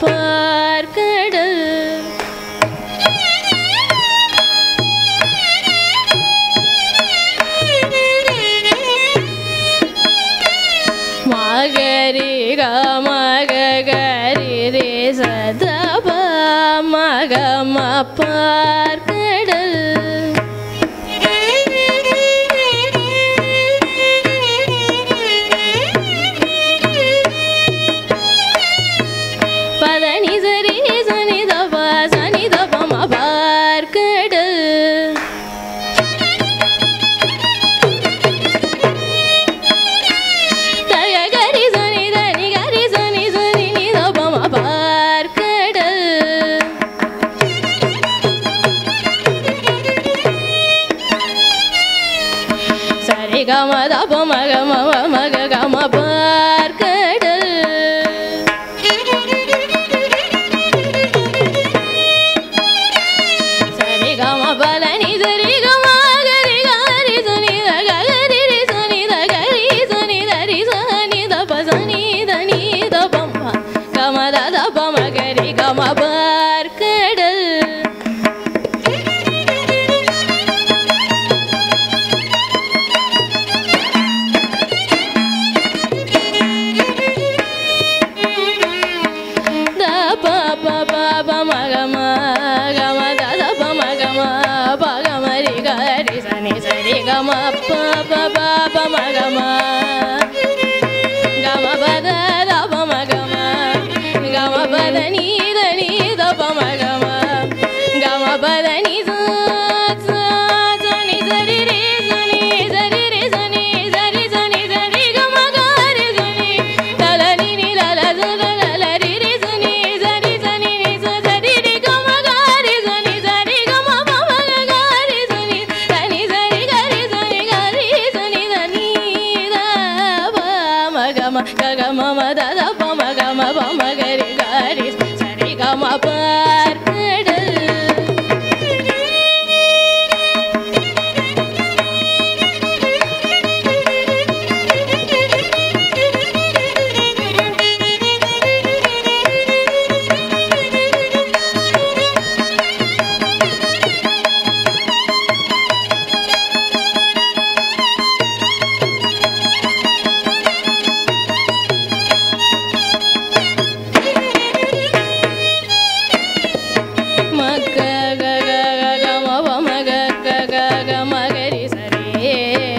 [SPEAKER 3] பார்க்கடல் மகரி மகரி ரே சதப மகம பார்க்கடல் பதனி சரி சனி தப சனி தப ம பார்க்கடல் தக கரி சனி தனி கரி சனி சனி நி தப ம பார்க்கடல் சரி கம தப மக மம மக கம பார்க்கடல் சரி கம பலனி சரி கம கரி கரி சுனி த கரி ரி சுனி த கரி சுனி த ரி சுனி த ப சுனி த நீ த ப ம கம த த ப ம கரி கம பார்க்கடல் த ப ப ப ப ம க ம க ம த த ப ம க ம ப க ம ரி க ரி ச நி ச ரி க ம ப ப ப ப ம க ம க ம ப த த ப ம க ம க ம ப த நீ த நீ த ப ம க ம க ம ப த நீ ச ச ச நி ச ரி ரி ச நி ச ரி ரி ச நி ச ரி ச நி ச ரி க ம க ரி ச நி த ல ni ni la la sa la la la ri ri sa ni sa ri sa ni ni sa sa ri ri ga ma ga ri sa ni sa ri ga ma ma ma ga ga ri sa ni sa ni sa ri ga ri sa ni ga ri sa ni sa ni da ba ma ga ma ga ga ma ma da da ba ma ga ma ba ma ga ri ga ri sa ri ga ma பார்க்கடல் மக க க க க ம ப ம க க க க ம க ரி ச ரே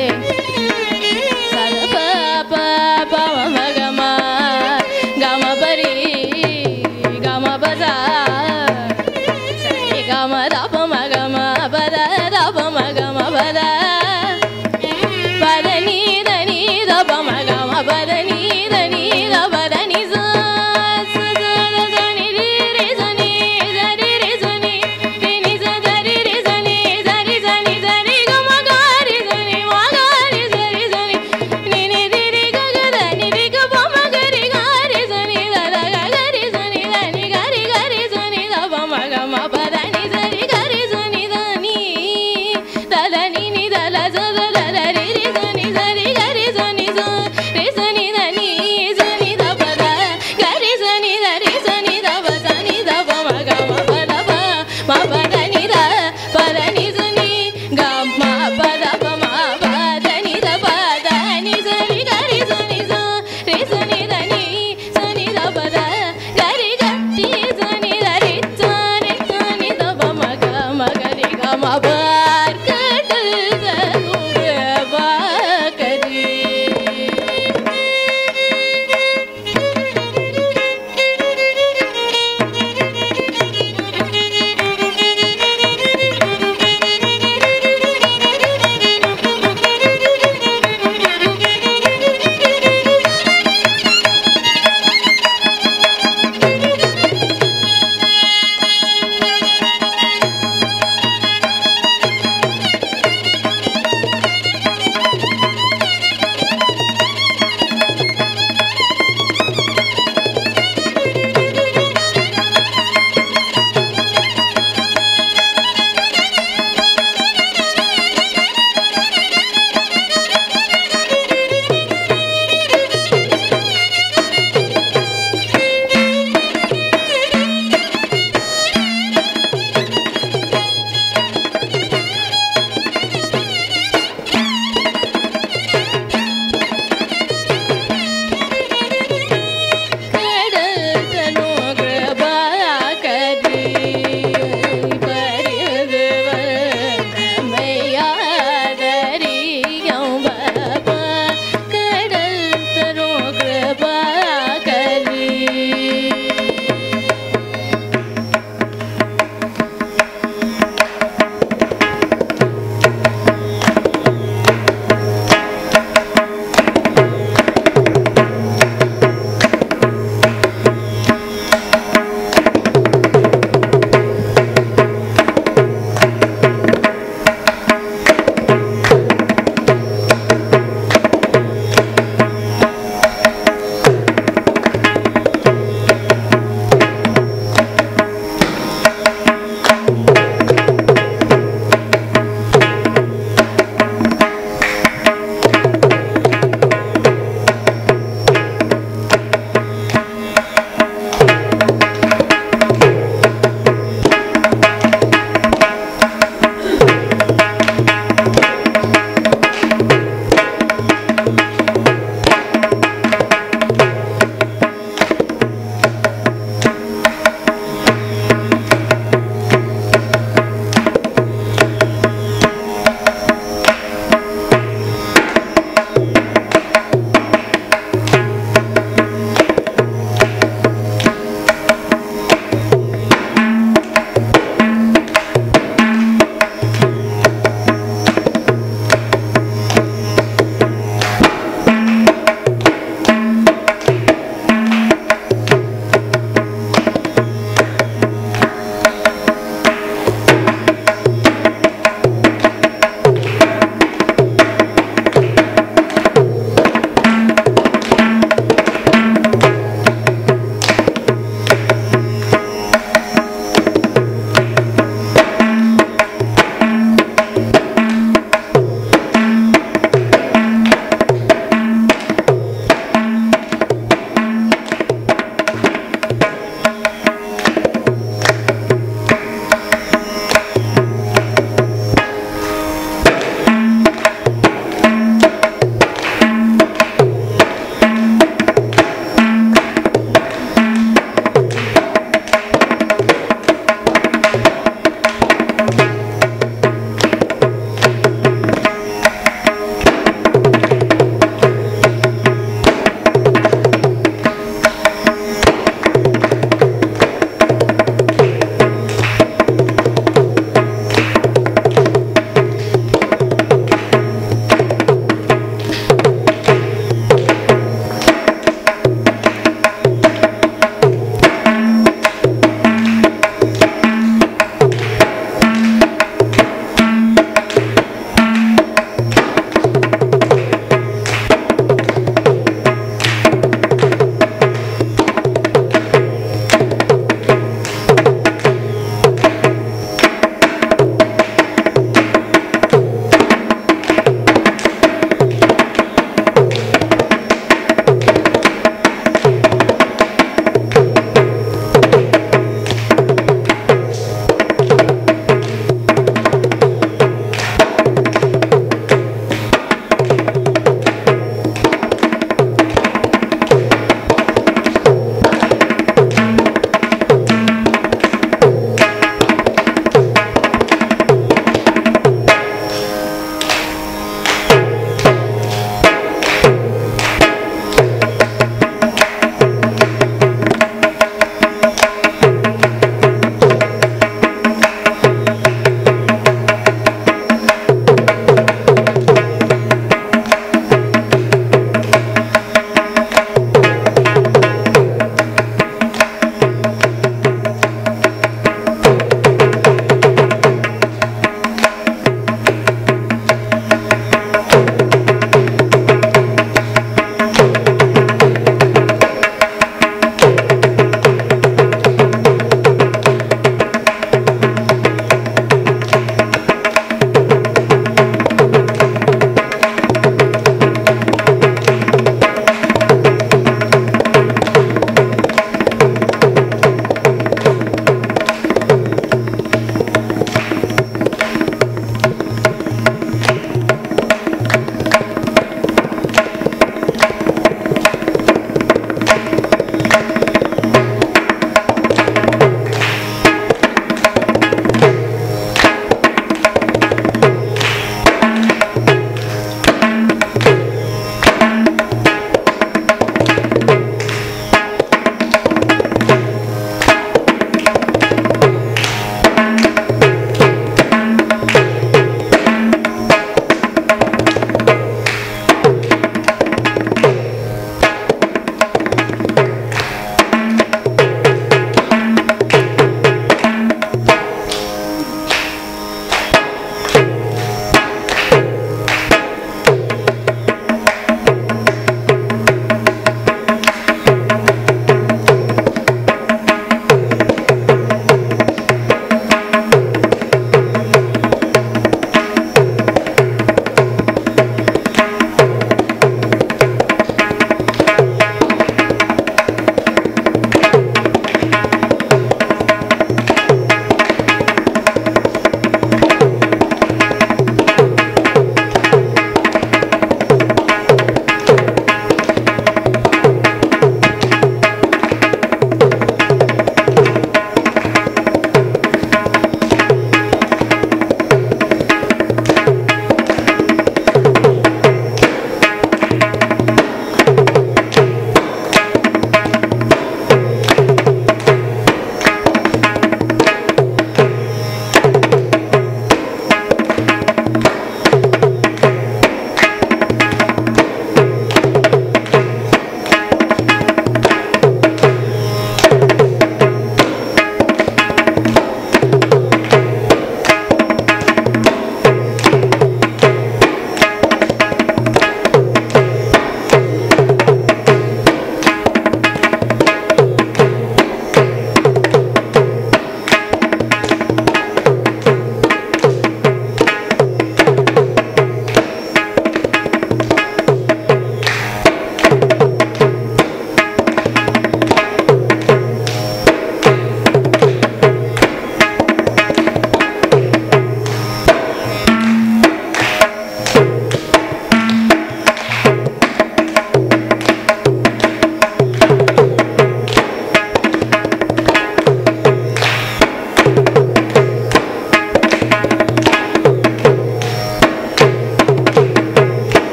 [SPEAKER 3] ச த ப ப ப ம ம க ம க ம ப ரி க ம ப ச ச ரி க ம த ப ம க ம ப த த ப ம க ம ப த ப த நீ த நீ த ப ம க ம ப த நீ த நீ த ப த நீ ச ச ச த த நீ ரி ரி ச நீ ச ரி ரி ச நீ ரி நீ ச த ரி ரி ச நீ ச ரி ச நீ ச ரி க ம க ரி ச நீ ம க ரி ச ரி ச நீ நீ நீ ரி ரி க க த நீ ரி க ப ம க ரி க ரி ச நீ த த க க ரி ச நீ த நீ க ரி க ரி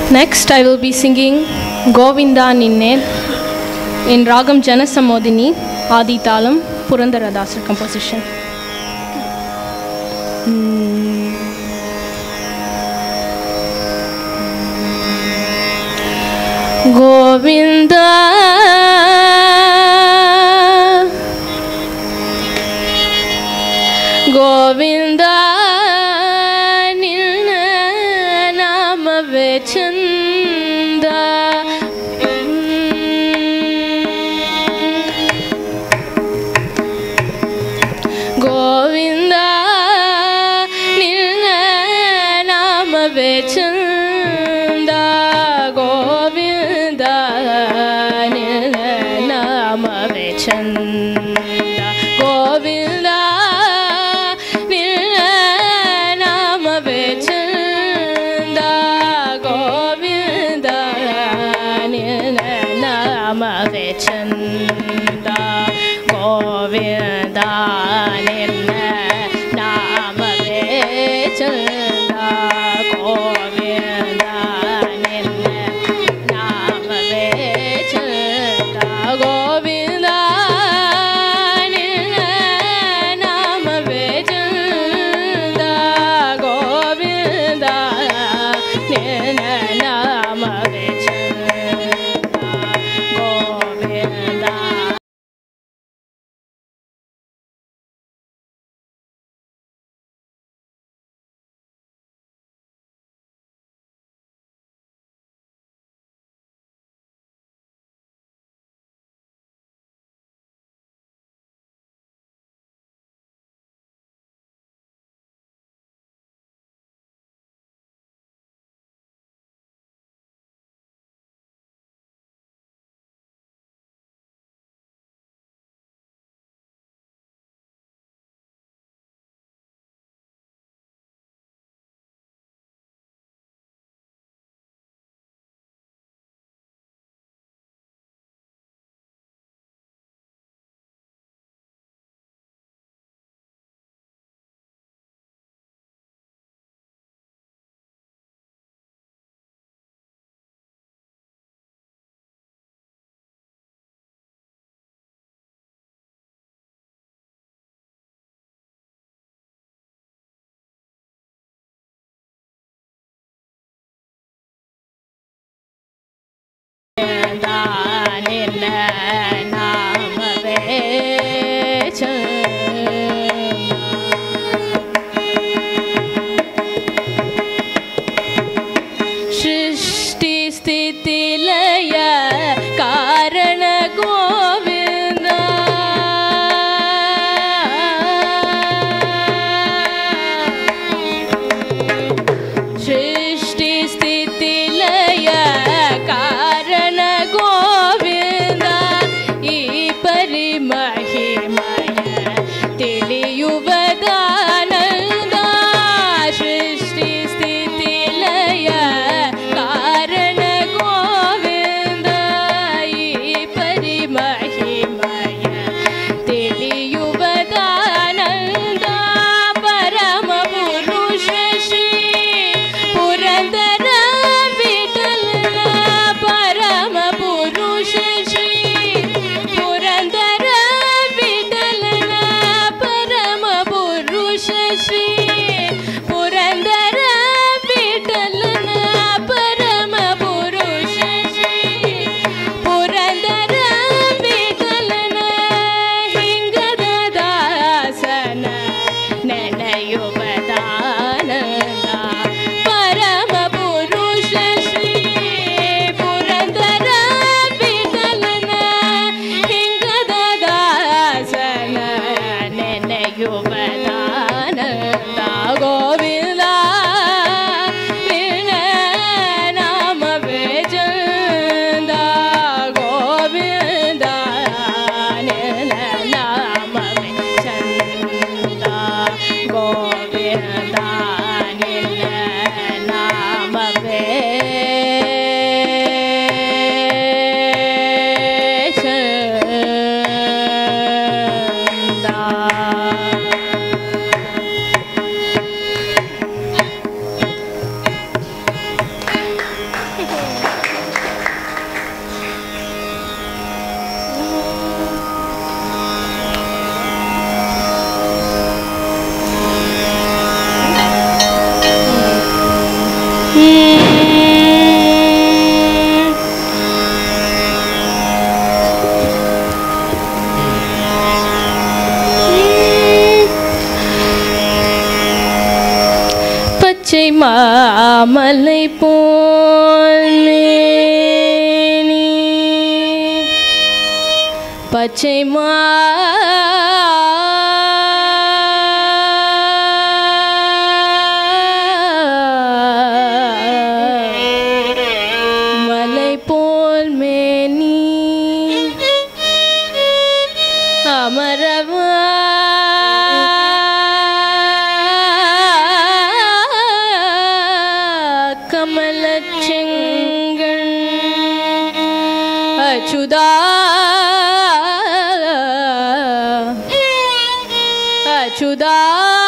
[SPEAKER 4] Next, I will be singing Govinda Ninne in Ragam Janasamodini, Adi Talam, Purandaradasar composition. Govinda Govinda ನಿನ್ನ ನಾಮವೇ ಚಂದ ಗೋವಿಂದ ನಿನ್ನ ನಾಮವೇ ಚಂದ ಗೋವಿಂದ ನಿನ್ನ ನಾಮವೇ ಚಂದ ಗೋವಿಂದ ನಿನ್ನ ನಾಮವೇ ಚಂದ ಗೋವಿಂದ ನಿನ್ನ ನಾಮವೇ ಚಂದ ಗೋವಿಂದ ನಿನ್ನ ನಾಮವೇ ಚಂದ ಗೋವಿಂದ ನಿನ್ನ ನಾಮವೇ ಚಂದ ಗೋವಿಂದ ನಿನ್ನ ನಾಮವೇ ಚಂದ ಗೋವಿಂದ ನಿನ್ನ ನಾಮವೇ ಚಂದ ಗೋವಿಂದ
[SPEAKER 3] மாமலை போல் மேனி பச்சை மா மலை போல் மேனி அமரவா கமலச்செங்கண் அச்சுதா அச்சுதா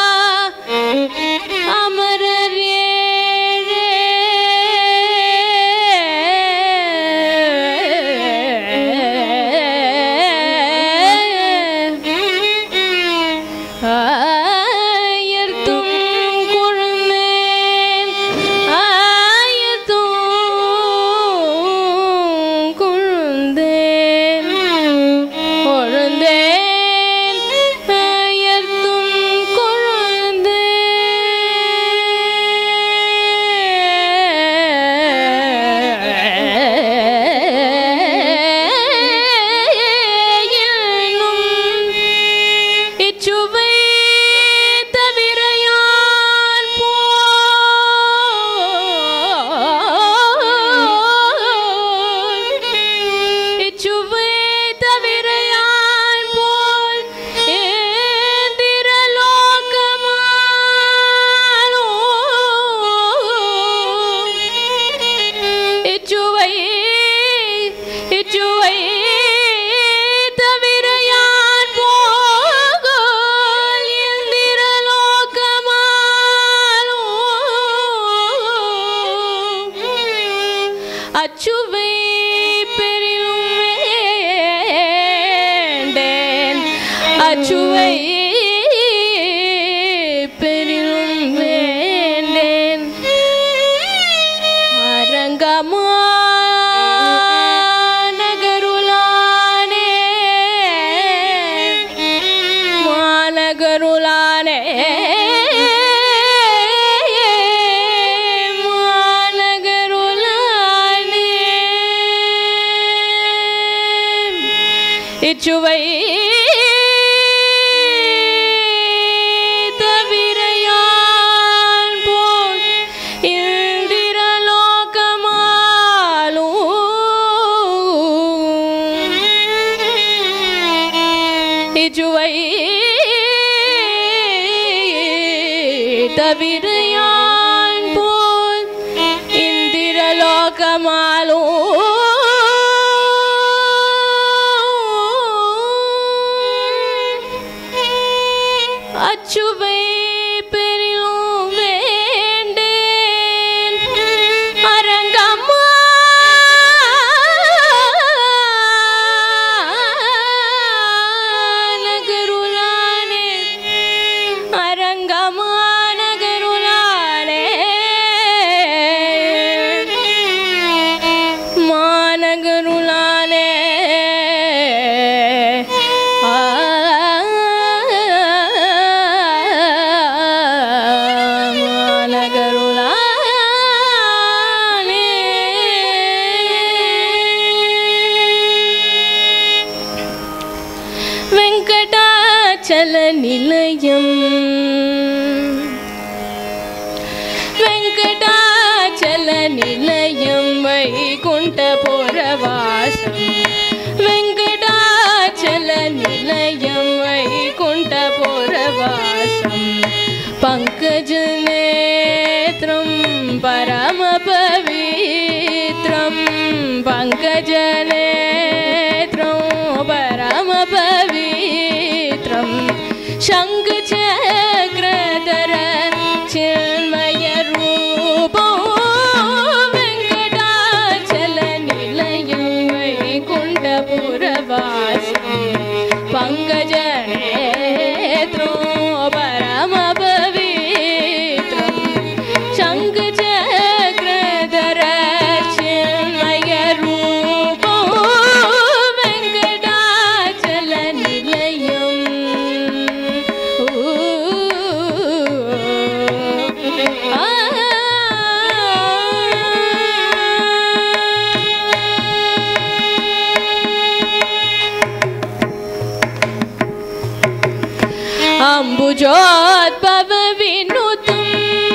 [SPEAKER 3] அமரர் ஆயர்த்தும் குழுந்தேன் ஆயர்த்தும் குழுந்தேன் கொழுந்தேன் ஆயர்த்தும் கொழுந்தேன் இச்சுவை தவிர யான் போல் இச்சுவை தவிர யான் போல் ஏந்திர லோகமானோ இச்சுவை இச்சுவை தவிர யான் போகோல் எந்திர லோகமானோ அச்சுவை பெரிலும் வேண்டேன் அச்சுவை பெரிலும் வேண்டேன் அரங்கமா நகருளானே மாநகருளானே மாநகருளானே இச்சுவை தவிர யான் போல் இந்திர லோகமாலும் இச்சுவை தவிர யான் போல் இந்திர லோகமாலும் அச்சுவை பெரிலும் வேண்டேன் அரங்கம்மா நகருளானே அரங்கம்மா நகருளானே மாநகருளானே ஆ மாநகருளானே வெங்கடாச்சல நிலையம் வெங்கடாச்சல நிலையம் வைகுண்ட புறவாசம் வெங்கடாச்சல நிலையம் வைகுண்ட புறவாசம் பங்கஜ நேத்திரம் பரம பவித்ரம் பங்கஜ நேத்திரம் பரம பவித்ரம் சங்க சக்கரதர சின்மய ரூபோ வெங்கடாச்சல நிலையம் வைகுண்ட புறவாசம் பங்கஜ நேத்ரம் பரம பவித்ரம் சங்க சக்கரதர சின்மய ரூபோ अम्बुजोद्भव विनुतम्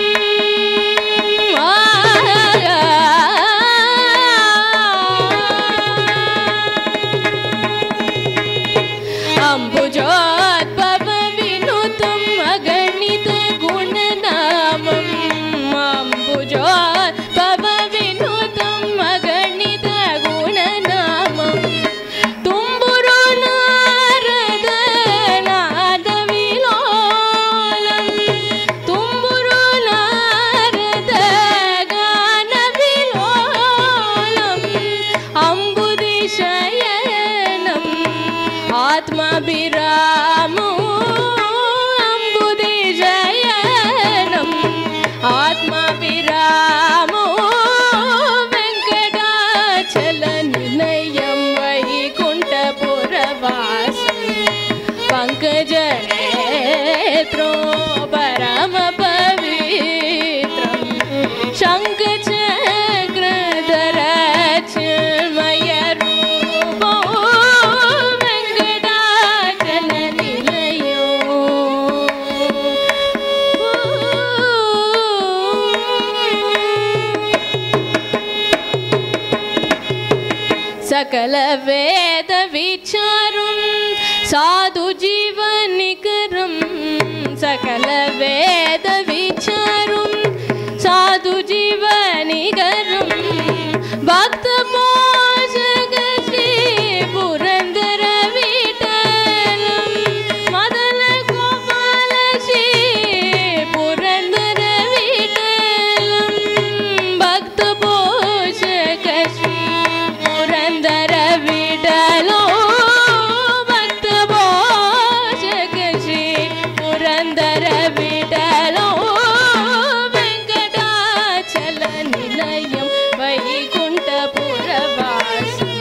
[SPEAKER 3] अम्बुजोद्भव विनुतम् अगणित गुणनामम् अम्बुजोद्भव विनुतम् अगणित गुणनामम् तुम्बुरु नारद नादविलोलम् तुम्बुरु नारद गानविलोलम् अम्बुदिशयनम् आत्माभिरामो अम्बुदिशयनम् आत्माभिरामो वेङ्कटाचलनिलयं वैकुण्ठपुरवासम् पङ्कजनेत्रो परमपवित्रम् शङ्खचक्रधरचिन्मयरूपो वेङ्कटाचलनिलयो सकल वेद विचारुं साधु जीवनिकरं सकल वेद विचारुं साधु जीवनिकरं भक्त पुरन्दर विठलं मदन गोपाल श्री पुरन्दर विठलं भक्त पोषक श्री पुरन्दर विठलो भक्त पोषक श्री पुरन्दर विठलो वेङ्कटाचल निलयं वैकुण्ठपुरवासम्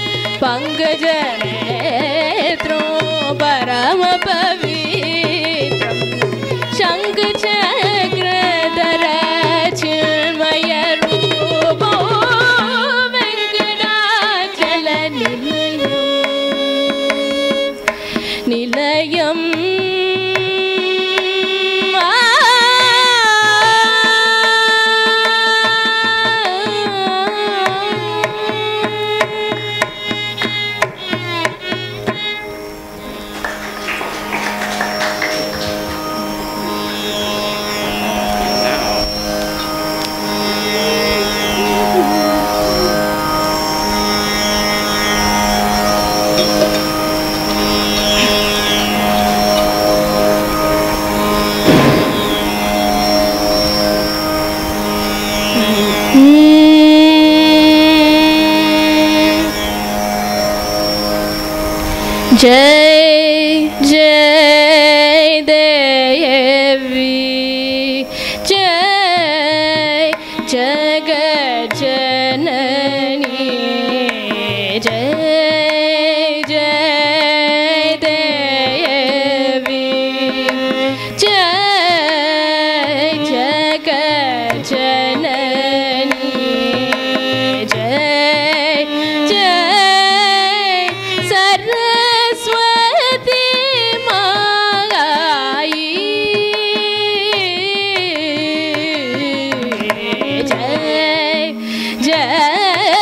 [SPEAKER 3] पङ्कजनेत्रो परमपवित्रम् शङ्खचक्रधर चिन्मयरूपो वेङ्कटाचल निलयम् निलयम् जय जय देवी जय जगज्जननी जय जय देवी जय जगज्जननी जय जय सरस्वती माई जय जय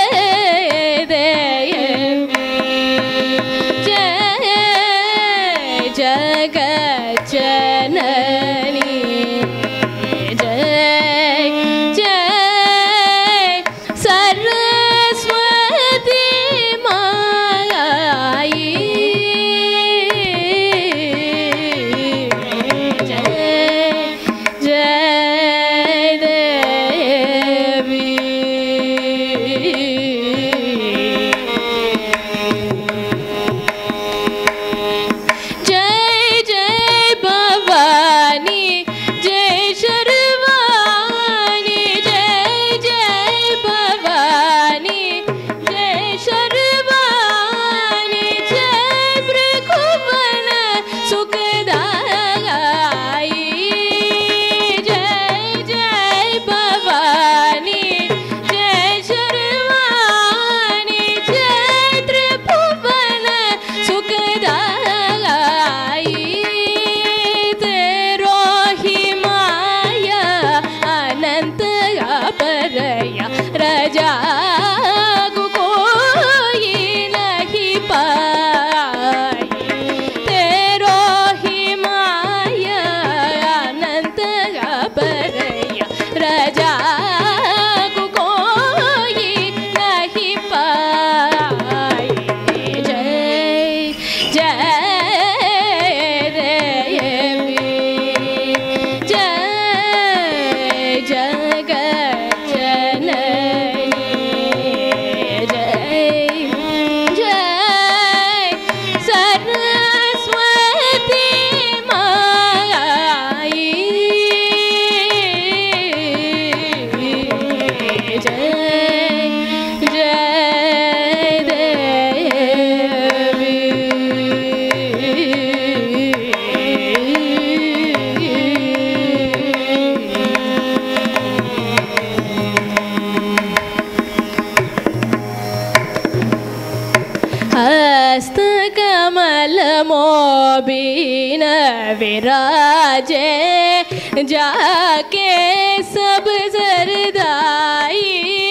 [SPEAKER 3] हस्तकमलमोबिन विराजे जाके सब सरदाई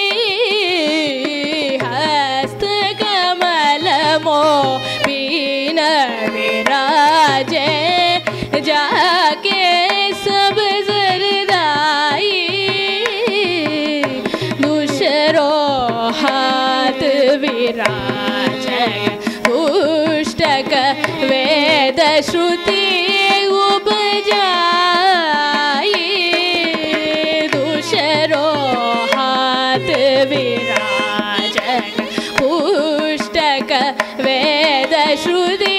[SPEAKER 3] हस्तकमलमोबिन विराजे जाके सब सरदाई दूसरो हाथ विराज पुष्टक वेद श्रुति उपजाई दूसरो हाथ विराज पुष्टक वेद श्रुति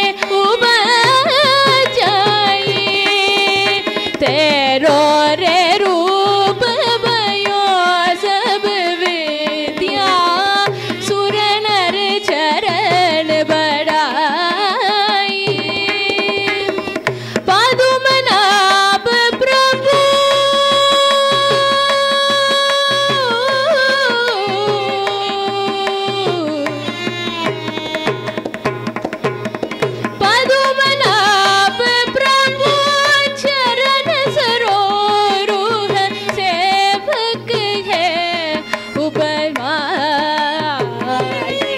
[SPEAKER 3] उपजाई तेरो रे रूप भयो सब विद्या सुर नर चरण बड़ाई पदुमनाभ प्रभु पदुमनाभ प्रभु चरण सरोरुह सेवक है उपमाई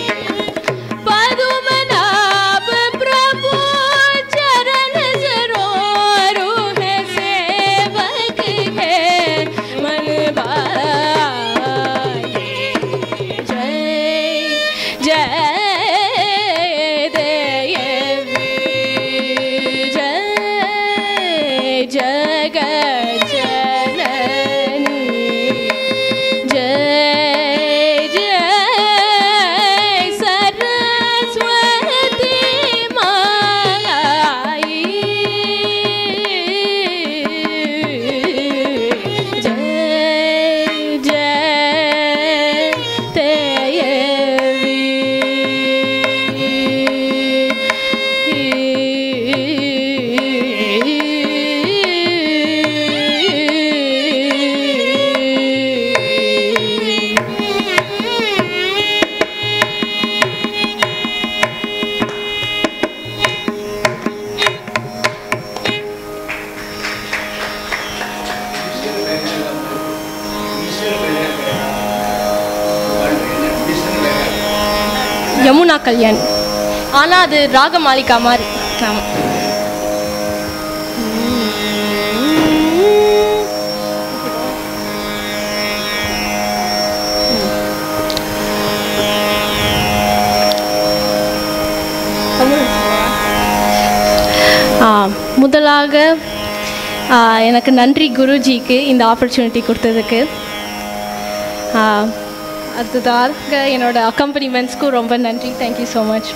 [SPEAKER 3] पदुमनाभ प्रभु चरण सरोरुह सेवक है मन भाए जय जय देवी जय जगत जननी जय जय सरस्वती माई जय जय
[SPEAKER 4] யமுனா கல்யாண் ஆனால் அது ராகமாலிகா மாதிரி ஆமாம் ஆ, முதலாக ஆ, எனக்கு நன்றி குருஜிக்கு இந்த ஆப்பர்ச்சுனிட்டி கொடுத்ததுக்கு ஆ, அடுத்ததாக என்னோட அக்கம்பனிமெண்ட்ஸ்க்கும் ரொம்ப நன்றி தேங்க்யூ ஸோ மச்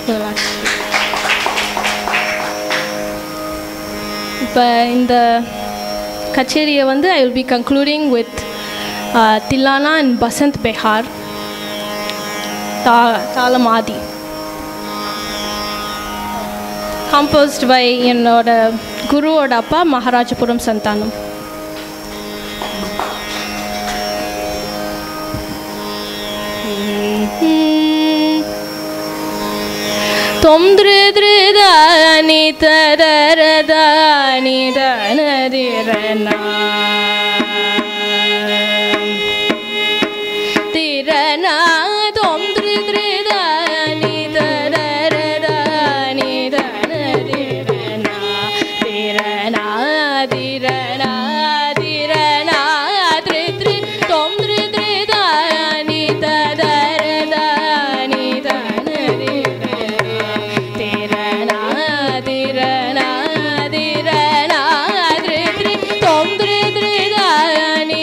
[SPEAKER 4] இப்போ இந்த கச்சேரியை வந்து I will be concluding with thillana and Basant Bahar தா தாளம் ஆதி காம்போஸ்ட் பை என்னோட குருவோட அப்பா மகாராஜபுரம் சந்தானம் தொம்திருதானி தரதானி தனதிரனா திரனா தொம்திருதானி தரதானி தனதிரனா திரனா திரனா திரனா திரு தொம்திருதானி தரதானி தனதிரனா திரனா திரனா திரனா திரு தொம்திருதானி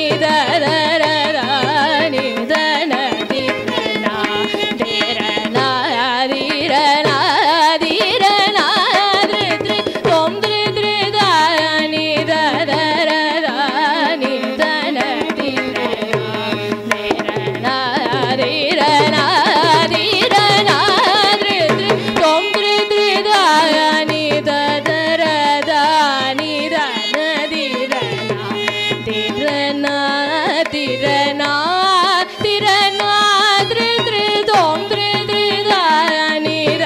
[SPEAKER 4] தரதானி தனதிரனா திரனா திரனா திரனா திரு தொம்திருதானி தரதானி தனதிரனா திரனா திரனா திரனா திரு தொம்திருதானி தரதானி தனதிரனா திரனா திரனா திரனா திரு தொம்திருதானி